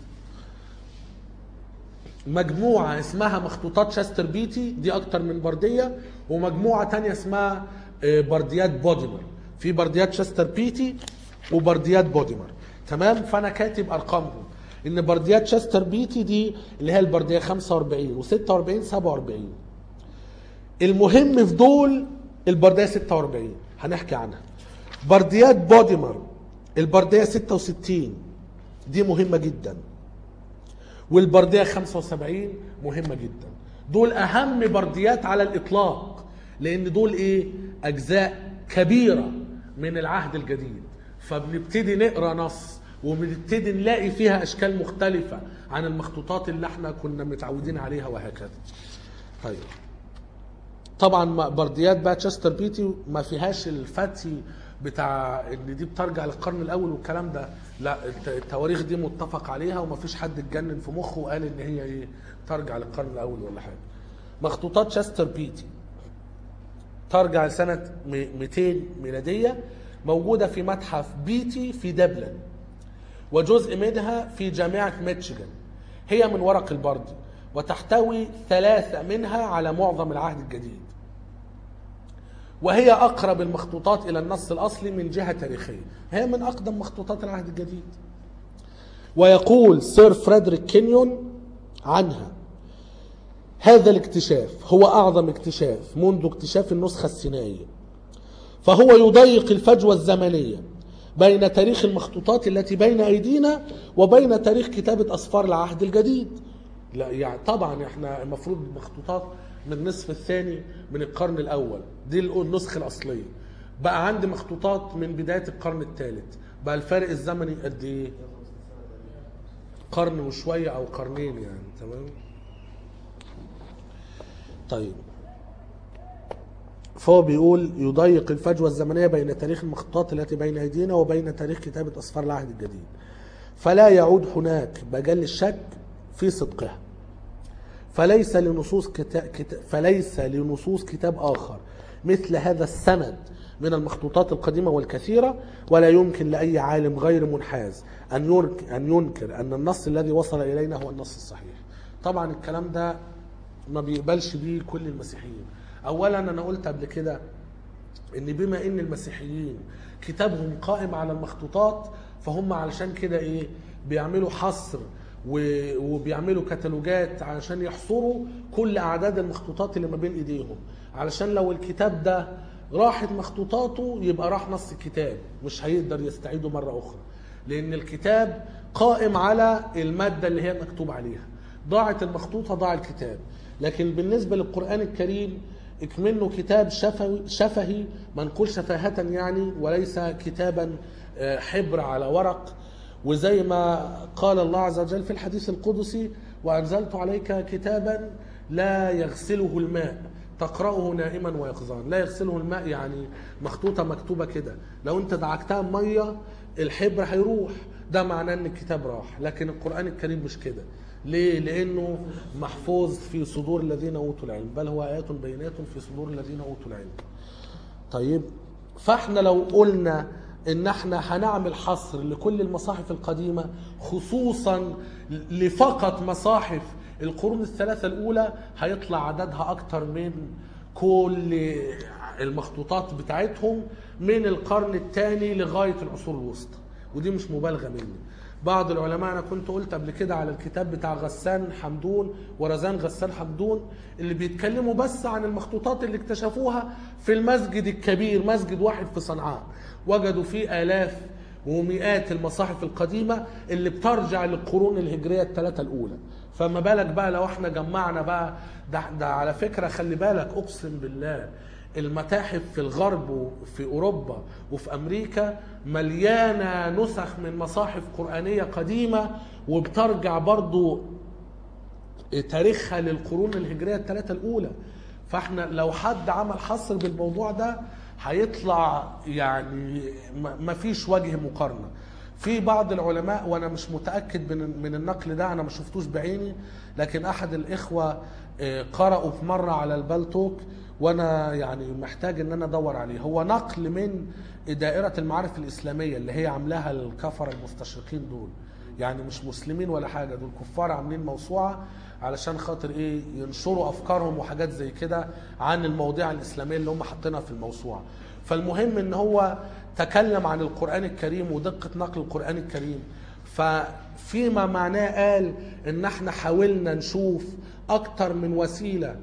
مجموعة اسمها مخطوطات شاستر بيتي دي اكتر من بردية ومجموعة تانية اسمها آه، برديات بوديمر في برديات شاستر بيتي وبرديات بوديمر تمام فانا كاتب ارقامهم ان برديات شاستر بيتي دي اللي هي البرديه 45 و46 47 المهم في دول البرديه 46 هنحكي عنها برديات بوديمر البرديه 66 دي مهمه جدا والبرديه 75 مهمه جدا دول اهم برديات على الاطلاق لان دول ايه اجزاء كبيره من العهد الجديد فبنبتدي نقرا نص وبنبتدي نلاقي فيها اشكال مختلفه عن المخطوطات اللي احنا كنا متعودين عليها وهكذا طيب طبعا ما- برديات بقى تشستر بيتي ما فيهاش الفتي بتاع ان دي بترجع للقرن الاول والكلام ده لا الت- التواريخ دي متفق عليها وما فيش حد اتجنن في مخه وقال ان هي ايه ترجع للقرن الاول ولا حاجه مخطوطات شاستر بيتي ترجع لسنه م- 200 ميلاديه موجوده في متحف بيتي في دبلن وجزء منها في جامعة ميتشيغان هي من ورق البردي وتحتوي ثلاثة منها على معظم العهد الجديد وهي أقرب المخطوطات إلى النص الأصلي من جهة تاريخية هي من أقدم مخطوطات العهد الجديد ويقول سير فريدريك كينيون عنها هذا الاكتشاف هو أعظم اكتشاف منذ اكتشاف النسخة السينائية فهو يضيق الفجوة الزمنية بين تاريخ المخطوطات التي بين أيدينا وبين تاريخ كتابة أسفار العهد الجديد لا يعني طبعا احنا المفروض مخطوطات من النصف الثاني من القرن الأول دي النسخة الأصلية بقى عندي مخطوطات من بداية القرن الثالث بقى الفارق الزمني قد ايه قرن وشوية أو قرنين يعني تمام طيب فهو بيقول يضيق الفجوة الزمنية بين تاريخ المخطوطات التي بين أيدينا وبين تاريخ كتابة أسفار العهد الجديد فلا يعود هناك مجال الشك في صدقها فليس لنصوص كتاب فليس لنصوص كتاب آخر مثل هذا السند من المخطوطات القديمة والكثيرة ولا يمكن لأي عالم غير منحاز أن ينكر, أن ينكر أن النص الذي وصل إلينا هو النص الصحيح طبعا الكلام ده ما بيقبلش بيه كل المسيحيين أولا أنا قلت قبل كده ان بما ان المسيحيين كتابهم قائم على المخطوطات فهم علشان كده ايه بيعملوا حصر و- وبيعملوا كتالوجات علشان يحصروا كل اعداد المخطوطات اللي ما بين ايديهم علشان لو الكتاب ده راحت مخطوطاته يبقى راح نص الكتاب مش هيقدر يستعيده مرة اخرى لان الكتاب قائم على المادة اللي هي مكتوب عليها ضاعت المخطوطة ضاع الكتاب لكن بالنسبة للقرآن الكريم اكمنه كتاب شفوي شفهي منقول شفاهة يعني وليس كتابا آه، حبر على ورق وزي ما قال الله عز وجل في الحديث القدسي وأنزلت عليك كتابا لا يغسله الماء تقرأه نائما ويقظان لا يغسله الماء يعني مخطوطة مكتوبة كده لو انت دعكتها مية الحبر هيروح ده معناه ان الكتاب راح لكن القرآن الكريم مش كده ليه؟ لأنه محفوظ في صدور الذين أوتوا العلم بل هو آيات بينات في صدور الذين أوتوا العلم طيب فاحنا لو قلنا ان احنا هنعمل حصر لكل المصاحف القديمة خصوصا لفقط مصاحف القرون الثلاثة الأولى هيطلع عددها أكتر من كل المخطوطات بتاعتهم من القرن الثاني لغاية العصور الوسطى ودي مش مبالغة مني بعض العلماء انا كنت قلت قبل كده على الكتاب بتاع غسان حمدون ورزان غسان حمدون اللي بيتكلموا بس عن المخطوطات اللي اكتشفوها في المسجد الكبير مسجد واحد في صنعاء وجدوا فيه آلاف ومئات المصاحف القديمة اللي بترجع للقرون الهجرية الثلاثة الأولى فما بالك بقى لو احنا جمعنا بقى ده, ده على فكرة خلي بالك أقسم بالله المتاحف في الغرب وفي أوروبا وفي أمريكا مليانة نسخ من مصاحف قرآنية قديمة وبترجع برضو تاريخها للقرون الهجرية الثلاثة الأولى فاحنا لو حد عمل حصر بالموضوع ده هيطلع يعني ما فيش وجه مقارنة في بعض العلماء وانا مش متاكد من من النقل ده انا ما شفتوش بعيني لكن احد الاخوه آه، قرأوا في مره على البالتوك وانا يعني محتاج ان انا ادور عليه هو نقل من دائره المعارف الاسلاميه اللي هي عاملاها الكفر المستشرقين دول يعني مش مسلمين ولا حاجه دول كفار عاملين موسوعه علشان خاطر ايه ينشروا افكارهم وحاجات زي كده عن المواضيع الاسلاميه اللي هم حاطينها في الموسوعه فالمهم ان هو تكلم عن القران الكريم ودقه نقل القران الكريم ففيما معناه قال ان احنا حاولنا نشوف اكتر من وسيله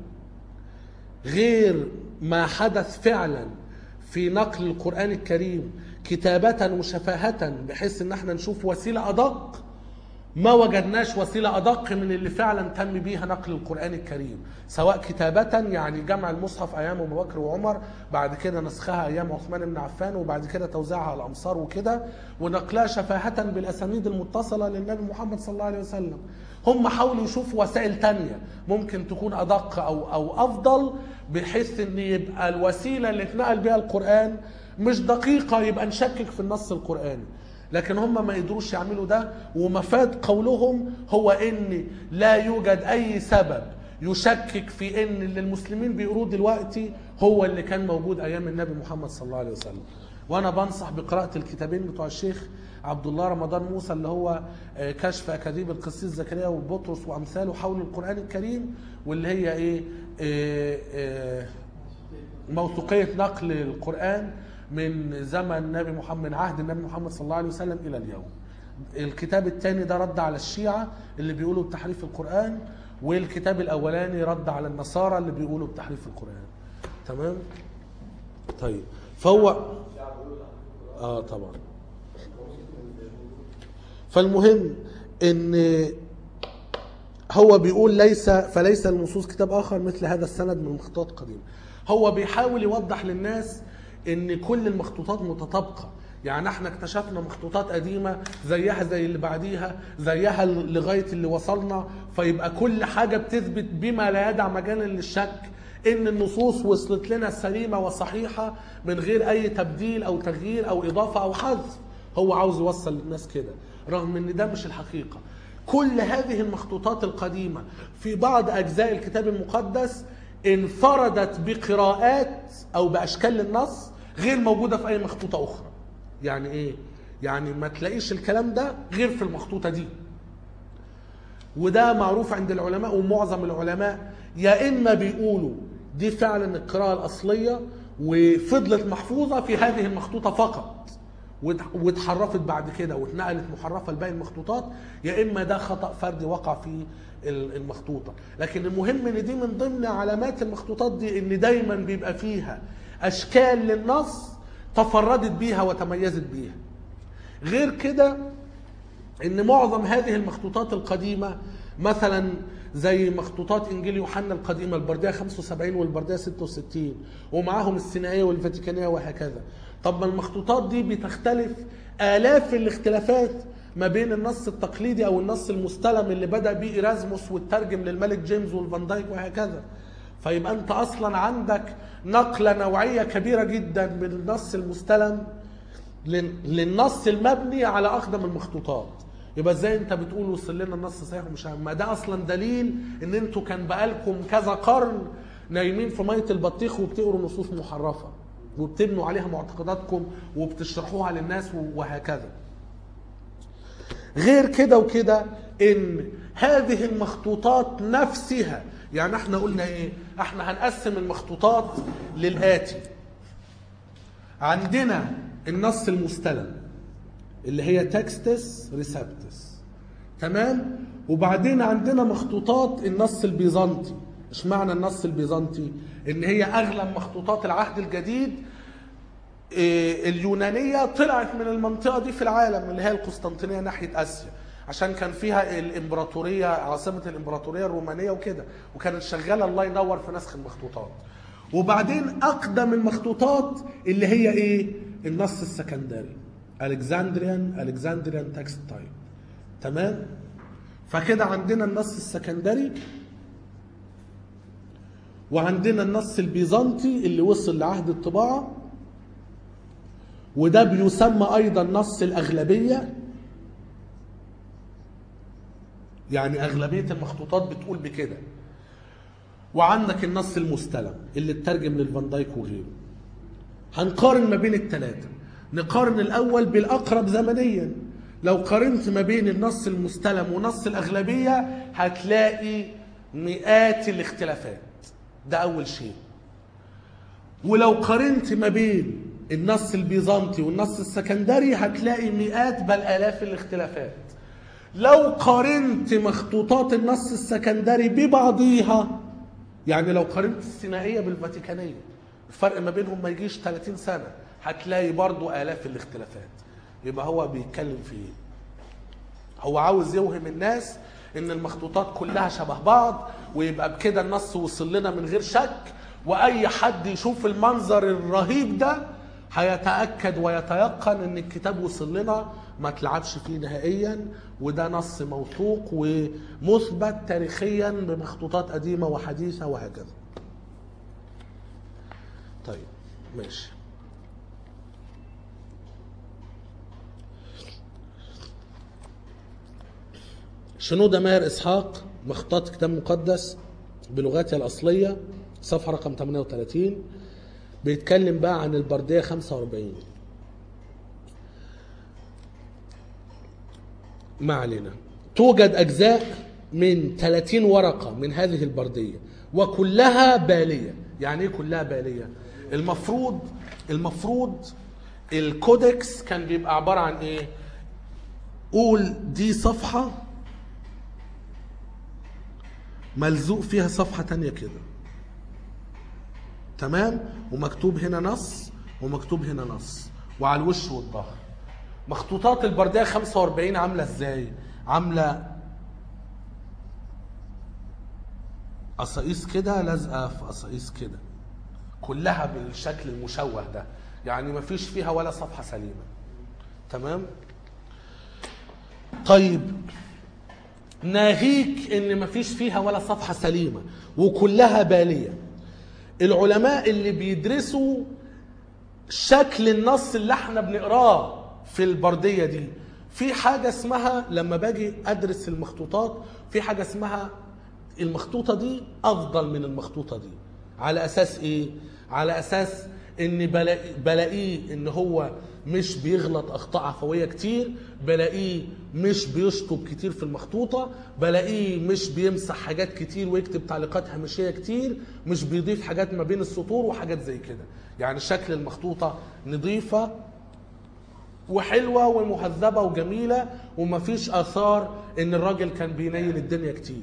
غير ما حدث فعلا في نقل القرآن الكريم كتابة وشفاهة بحيث ان احنا نشوف وسيلة ادق ما وجدناش وسيلة ادق من اللي فعلا تم بيها نقل القرآن الكريم سواء كتابة يعني جمع المصحف ايام ابو بكر وعمر بعد كده نسخها ايام عثمان بن عفان وبعد كده توزيعها على الامصار وكده ونقلها شفاهة بالاسانيد المتصلة للنبي محمد صلى الله عليه وسلم هم حاولوا يشوفوا وسائل تانية ممكن تكون أدق أو, أو أفضل بحيث أن يبقى الوسيلة اللي اتنقل بها القرآن مش دقيقة يبقى نشكك في النص القرآني لكن هم ما يقدروش يعملوا ده ومفاد قولهم هو ان لا يوجد اي سبب يشكك في ان اللي المسلمين بيقروه دلوقتي هو اللي كان موجود ايام النبي محمد صلى الله عليه وسلم وانا بنصح بقراءه الكتابين بتوع الشيخ عبد الله رمضان موسى اللي هو آه، كشف اكاذيب القسيس زكريا وبطرس وامثاله حول القران الكريم واللي هي ايه آه، آه، موثوقيه نقل القران من زمن النبي محمد من عهد النبي محمد صلى الله عليه وسلم الى اليوم الكتاب الثاني ده رد على الشيعة اللي بيقولوا بتحريف القرآن والكتاب الأولاني رد على النصارى اللي بيقولوا بتحريف القرآن تمام طيب فهو اه طبعا فالمهم ان هو بيقول ليس فليس النصوص كتاب اخر مثل هذا السند من مخطوطات قديمه هو بيحاول يوضح للناس ان كل المخطوطات متطابقه يعني احنا اكتشفنا مخطوطات قديمه زيها زي اللي بعديها زيها لغايه اللي وصلنا فيبقى كل حاجه بتثبت بما لا يدع مجالا للشك ان النصوص وصلت لنا سليمه وصحيحه من غير اي تبديل او تغيير او اضافه او حذف هو عاوز يوصل للناس كده رغم ان ده مش الحقيقة كل هذه المخطوطات القديمة في بعض أجزاء الكتاب المقدس انفردت بقراءات أو بأشكال النص غير موجودة في أي مخطوطة أخرى يعني إيه؟ يعني ما تلاقيش الكلام ده غير في المخطوطة دي وده معروف عند العلماء ومعظم العلماء يا اما بيقولوا دي فعلا القراءه الاصليه وفضلت محفوظه في هذه المخطوطه فقط وات- واتحرفت بعد كده واتنقلت محرفه لباقي المخطوطات يا اما ده خطا فردي وقع في ال- المخطوطه لكن المهم ان دي من ضمن علامات المخطوطات دي ان دايما بيبقى فيها اشكال للنص تفردت بيها وتميزت بيها غير كده ان معظم هذه المخطوطات القديمه مثلا زي مخطوطات انجيل يوحنا القديمه البرديه 75 والبرديه 66 ومعاهم السينائيه والفاتيكانيه وهكذا طب ما المخطوطات دي بتختلف الاف الاختلافات ما بين النص التقليدي او النص المستلم اللي بدا بيه ايرازموس والترجم للملك جيمس والفان دايك وهكذا فيبقى انت اصلا عندك نقله نوعيه كبيره جدا من النص المستلم لل- للنص المبني على اقدم المخطوطات يبقى ازاي انت بتقول وصل لنا النص صحيح ومش عارف- ما ده اصلا دليل ان انتوا كان بقالكم كذا قرن نايمين في ميه البطيخ وبتقروا نصوص محرفه وبتبنوا عليها معتقداتكم وبتشرحوها للناس وهكذا غير كده وكده ان هذه المخطوطات نفسها يعني احنا قلنا ايه احنا هنقسم المخطوطات للاتي عندنا النص المستلم اللي هي تكستس ريسبتس تمام وبعدين عندنا مخطوطات النص البيزنطي مش معنى النص البيزنطي ان هي اغلب مخطوطات العهد الجديد إيه، اليونانية طلعت من المنطقة دي في العالم اللي هي القسطنطينية ناحية آسيا عشان كان فيها الإمبراطورية عاصمة الإمبراطورية الرومانية وكده وكانت شغالة الله ينور في نسخ المخطوطات وبعدين أقدم المخطوطات اللي هي إيه؟ النص السكندري ألكسندريان ألكسندريان تكست تايب تمام؟ فكده عندنا النص السكندري وعندنا النص البيزنطي اللي وصل لعهد الطباعه وده بيسمى ايضا نص الاغلبيه يعني اغلبيه المخطوطات بتقول بكده وعندك النص المستلم اللي اترجم للفان دايك وغيره هنقارن ما بين الثلاثه نقارن الاول بالاقرب زمنيا لو قارنت ما بين النص المستلم ونص الاغلبيه هتلاقي مئات الاختلافات ده اول شيء ولو قارنت ما بين النص البيزنطي والنص السكندري هتلاقي مئات بل آلاف الاختلافات لو قارنت مخطوطات النص السكندري ببعضيها يعني لو قارنت السينائية بالفاتيكانية الفرق ما بينهم ما يجيش 30 سنة هتلاقي برضو آلاف الاختلافات يبقى هو بيتكلم في ايه هو عاوز يوهم الناس ان المخطوطات كلها شبه بعض ويبقى بكده النص وصل لنا من غير شك واي حد يشوف المنظر الرهيب ده هيتاكد ويتيقن ان الكتاب وصل لنا ما تلعبش فيه نهائيا وده نص موثوق ومثبت تاريخيا بمخطوطات قديمه وحديثه وهكذا طيب ماشي شنودة ماهر إسحاق مخطوطات كتاب مقدس بلغاتها الأصلية صفحة رقم 38 بيتكلم بقى عن البردية 45 ما علينا توجد أجزاء من 30 ورقة من هذه البردية وكلها بالية يعني ايه كلها بالية المفروض المفروض الكودكس كان بيبقى عبارة عن ايه قول دي صفحة ملزوق فيها صفحة تانية كده تمام ومكتوب هنا نص ومكتوب هنا نص وعلى الوش والظهر مخطوطات البردية 45 عاملة ازاي عاملة قصاقيس كده لازقة في قصاقيس كده كلها بالشكل المشوه ده يعني مفيش فيها ولا صفحة سليمة تمام طيب ناهيك ان مفيش فيها ولا صفحة سليمة وكلها بالية العلماء اللي بيدرسوا شكل النص اللي احنا بنقراه في البردية دي في حاجة اسمها لما باجي أدرس المخطوطات في حاجة اسمها المخطوطة دي أفضل من المخطوطة دي على أساس إيه؟ على أساس إن بلاقي بلاقيه إن هو مش بيغلط أخطاء عفوية كتير بلاقيه مش بيشطب كتير في المخطوطة بلاقيه مش بيمسح حاجات كتير ويكتب تعليقات هامشية كتير مش بيضيف حاجات ما بين السطور وحاجات زي كده يعني شكل المخطوطة نظيفة وحلوة ومهذبة وجميلة ومفيش آثار إن الراجل كان بينيل الدنيا كتير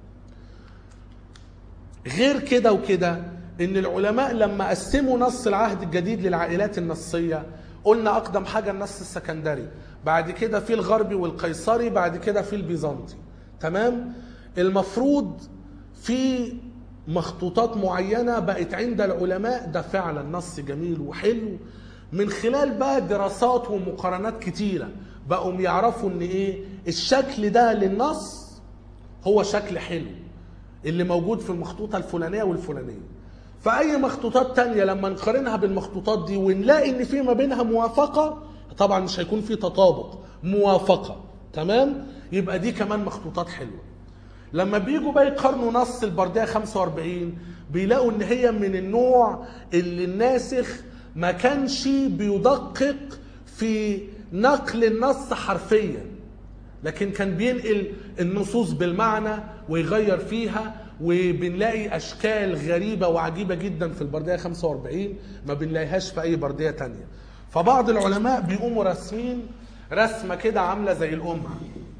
غير كده وكده ان العلماء لما قسموا نص العهد الجديد للعائلات النصيه قلنا اقدم حاجه النص السكندري بعد كده في الغربي والقيصري بعد كده في البيزنطي تمام المفروض في مخطوطات معينه بقت عند العلماء ده فعلا نص جميل وحلو من خلال بقى دراسات ومقارنات كتيره بقوا يعرفوا ان ايه الشكل ده للنص هو شكل حلو اللي موجود في المخطوطة الفلانية والفلانية فأي مخطوطات تانية لما نقارنها بالمخطوطات دي ونلاقي إن في ما بينها موافقة طبعا مش هيكون في تطابق موافقة تمام يبقى دي كمان مخطوطات حلوة لما بيجوا بقى يقارنوا نص البردية 45 بيلاقوا ان هي من النوع اللي الناسخ ما كانش بيدقق في نقل النص حرفيا لكن كان بينقل النصوص بالمعنى ويغير فيها وبنلاقي اشكال غريبه وعجيبه جدا في البرديه 45 ما بنلاقيهاش في اي برديه تانية فبعض العلماء بيقوموا راسمين رسمه كده عامله زي القمع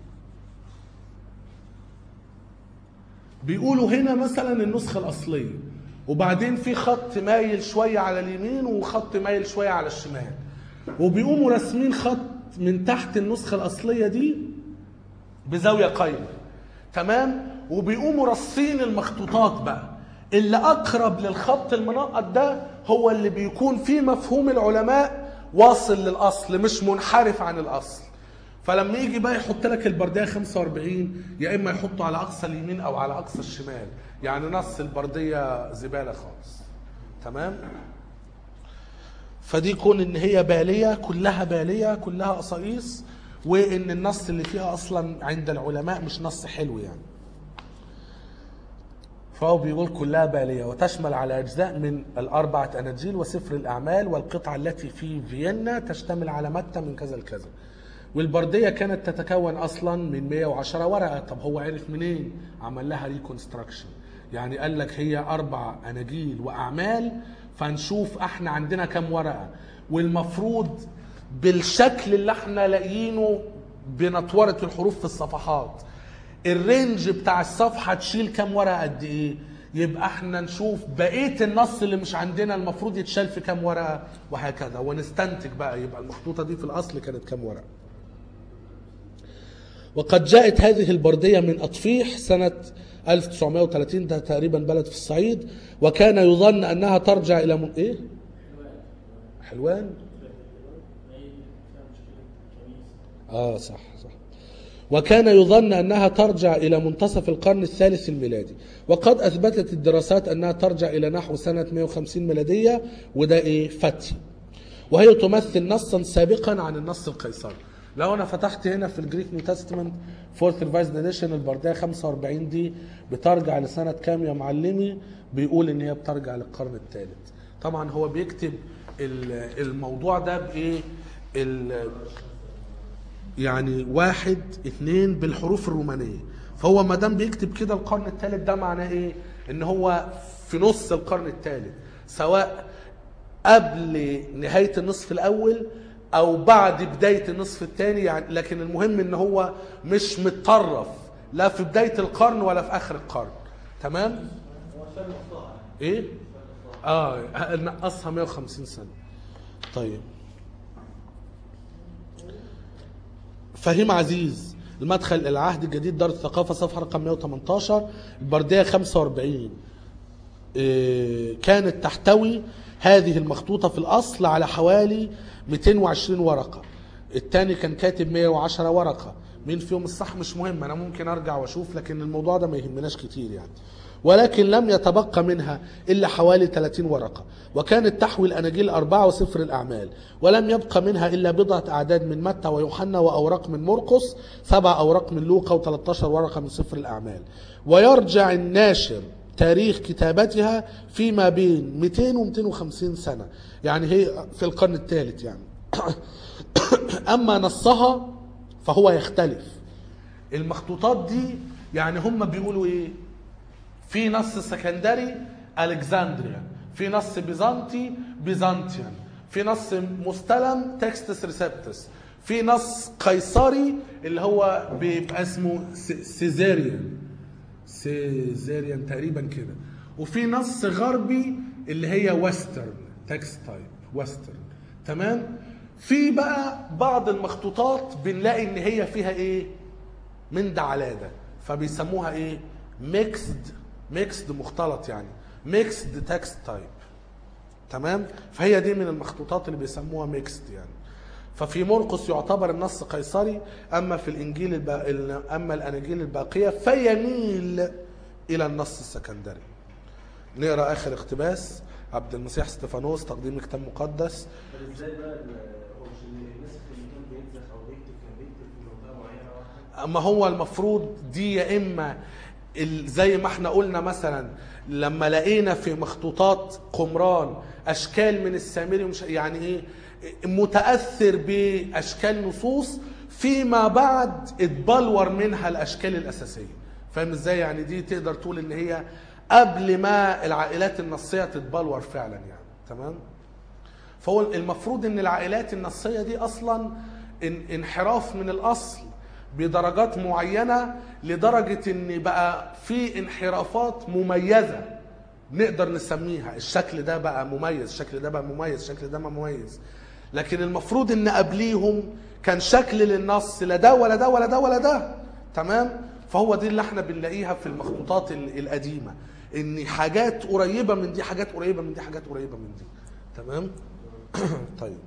بيقولوا هنا مثلا النسخه الاصليه وبعدين في خط مايل شويه على اليمين وخط مايل شويه على الشمال وبيقوموا راسمين خط من تحت النسخه الاصليه دي بزاويه قايمه تمام وبيقوموا رصين المخطوطات بقى اللي اقرب للخط المنقط ده هو اللي بيكون فيه مفهوم العلماء واصل للاصل مش منحرف عن الاصل فلما يجي بقى يحط لك البرديه 45 يا اما يحطه على اقصى اليمين او على اقصى الشمال يعني نص البرديه زباله خالص تمام فدي كون ان هي باليه كلها باليه كلها قصايص وان النص اللي فيها اصلا عند العلماء مش نص حلو يعني فهو بيقول كلها باليه وتشمل على اجزاء من الاربعه اناجيل وسفر الاعمال والقطعه التي في فيينا تشتمل على متى من كذا لكذا والبرديه كانت تتكون اصلا من 110 ورقه طب هو عرف منين عمل لها ريكونستراكشن يعني قال لك هي اربع اناجيل واعمال فنشوف احنا عندنا كام ورقه والمفروض بالشكل اللي احنا لاقيينه بنطوره الحروف في الصفحات الرينج بتاع الصفحه تشيل كام ورقه قد ايه يبقى احنا نشوف بقيه النص اللي مش عندنا المفروض يتشال في كام ورقه وهكذا ونستنتج بقى يبقى المخطوطه دي في الاصل كانت كام ورقه وقد جاءت هذه البردية من أطفيح سنة 1930 ده تقريبا بلد في الصعيد وكان يظن أنها ترجع إلى م... إيه؟ حلوان؟ آه صح صح وكان يظن أنها ترجع إلى منتصف القرن الثالث الميلادي وقد أثبتت الدراسات أنها ترجع إلى نحو سنة 150 ميلادية وده إيه فتي وهي تمثل نصا سابقا عن النص القيصري لو انا فتحت هنا في الجريك نيو تestament فورث ريفايزد اديشن البرديه 45 دي بترجع لسنه كام يا معلمي بيقول ان هي بترجع للقرن الثالث طبعا هو بيكتب ال- الموضوع ده بايه ال- يعني واحد اتنين بالحروف الرومانيه فهو ما دام بيكتب كده القرن الثالث ده معناه ايه ان هو في نص القرن الثالث سواء قبل نهايه النصف الاول او بعد بدايه النصف الثاني يعني لكن المهم ان هو مش متطرف لا في بدايه القرن ولا في اخر القرن تمام هو شال نقطها ايه اه نقصها 150 سنه طيب فهيم عزيز المدخل الى العهد الجديد دار الثقافه صفحه رقم 118 البرديه 45 إيه، كانت تحتوي هذه المخطوطة في الأصل على حوالي 220 ورقة الثاني كان كاتب 110 ورقة مين فيهم الصح مش مهم أنا ممكن أرجع وأشوف لكن الموضوع ده ما يهمناش كتير يعني ولكن لم يتبقى منها إلا حوالي 30 ورقة وكانت تحوي الأناجيل الأربعة وسفر الأعمال ولم يبقى منها إلا بضعة أعداد من متى ويوحنا وأوراق من مرقس سبع أوراق من لوقا و13 ورقة من سفر الأعمال ويرجع الناشر تاريخ كتابتها فيما بين 200 و 250 سنة يعني هي في القرن الثالث يعني أما نصها فهو يختلف المخطوطات دي يعني هم بيقولوا ايه في نص سكندري الكسندريا في نص بيزنطي بيزنطيان في نص مستلم تكستس ريسبتس في نص قيصري اللي هو بيبقى اسمه س- سيزاريان سيزاريان تقريبا كده وفي نص غربي اللي هي ويسترن تكست تايب ويسترن تمام في بقى بعض المخطوطات بنلاقي ان هي فيها ايه من ده على ده فبيسموها ايه ميكسد ميكسد مختلط يعني ميكسد تكست تايب تمام فهي دي من المخطوطات اللي بيسموها ميكسد يعني ففي مرقس يعتبر النص قيصري اما في الانجيل البا... ال- اما الاناجيل الباقيه فيميل الى النص السكندري نقرا اخر اقتباس عبد المسيح استفانوس تقديم كتاب مقدس طب ازاي بقى ال- هو مش النسخ اللي كان بينسخ او بيكتب كان بيكتب في منطقه معينه واحده اما هو المفروض دي يا اما ال- زي ما احنا قلنا مثلا لما لقينا في مخطوطات قمران اشكال من السامري ومش يعني ايه متاثر باشكال نصوص فيما بعد اتبلور منها الاشكال الاساسيه فاهم ازاي يعني دي تقدر تقول ان هي قبل ما العائلات النصيه تتبلور فعلا يعني تمام فهو المفروض ان العائلات النصيه دي اصلا ان- انحراف من الاصل بدرجات معينه لدرجه ان بقى في انحرافات مميزه نقدر نسميها الشكل ده بقى مميز الشكل ده بقى مميز الشكل ده بقى مميز لكن المفروض ان قبليهم كان شكل للنص لا ده ولا ده ولا ده ولا ده تمام فهو دي اللي احنا بنلاقيها في المخطوطات ال- القديمه ان حاجات قريبه من دي حاجات قريبه من دي حاجات قريبه من دي تمام طيب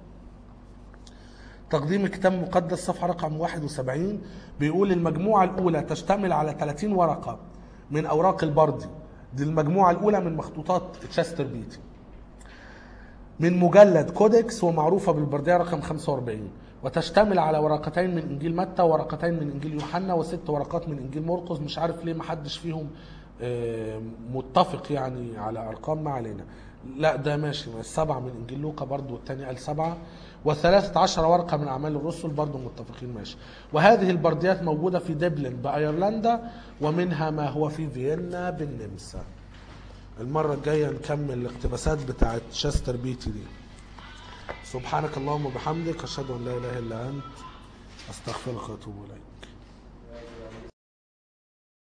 تقديم كتاب مقدس صفحة رقم 71 بيقول المجموعة الأولى تشتمل على 30 ورقة من أوراق البردي دي المجموعة الأولى من مخطوطات تشستر بيتي من مجلد كودكس ومعروفة بالبردية رقم 45 وتشتمل على ورقتين من إنجيل متى ورقتين من إنجيل يوحنا وست ورقات من إنجيل مرقس مش عارف ليه محدش فيهم آه، متفق يعني على أرقام ما علينا لا ده ماشي السبعة من إنجيل لوقا برضو والتاني قال سبعة وثلاثة عشر ورقة من أعمال الرسل برضو متفقين ماشي وهذه البرديات موجودة في دبلن بأيرلندا ومنها ما هو في فيينا بالنمسا المرة الجاية نكمل الاقتباسات بتاعت شستر بيتي دي سبحانك اللهم وبحمدك أشهد أن لا إله إلا أنت أستغفرك وأتوب إليك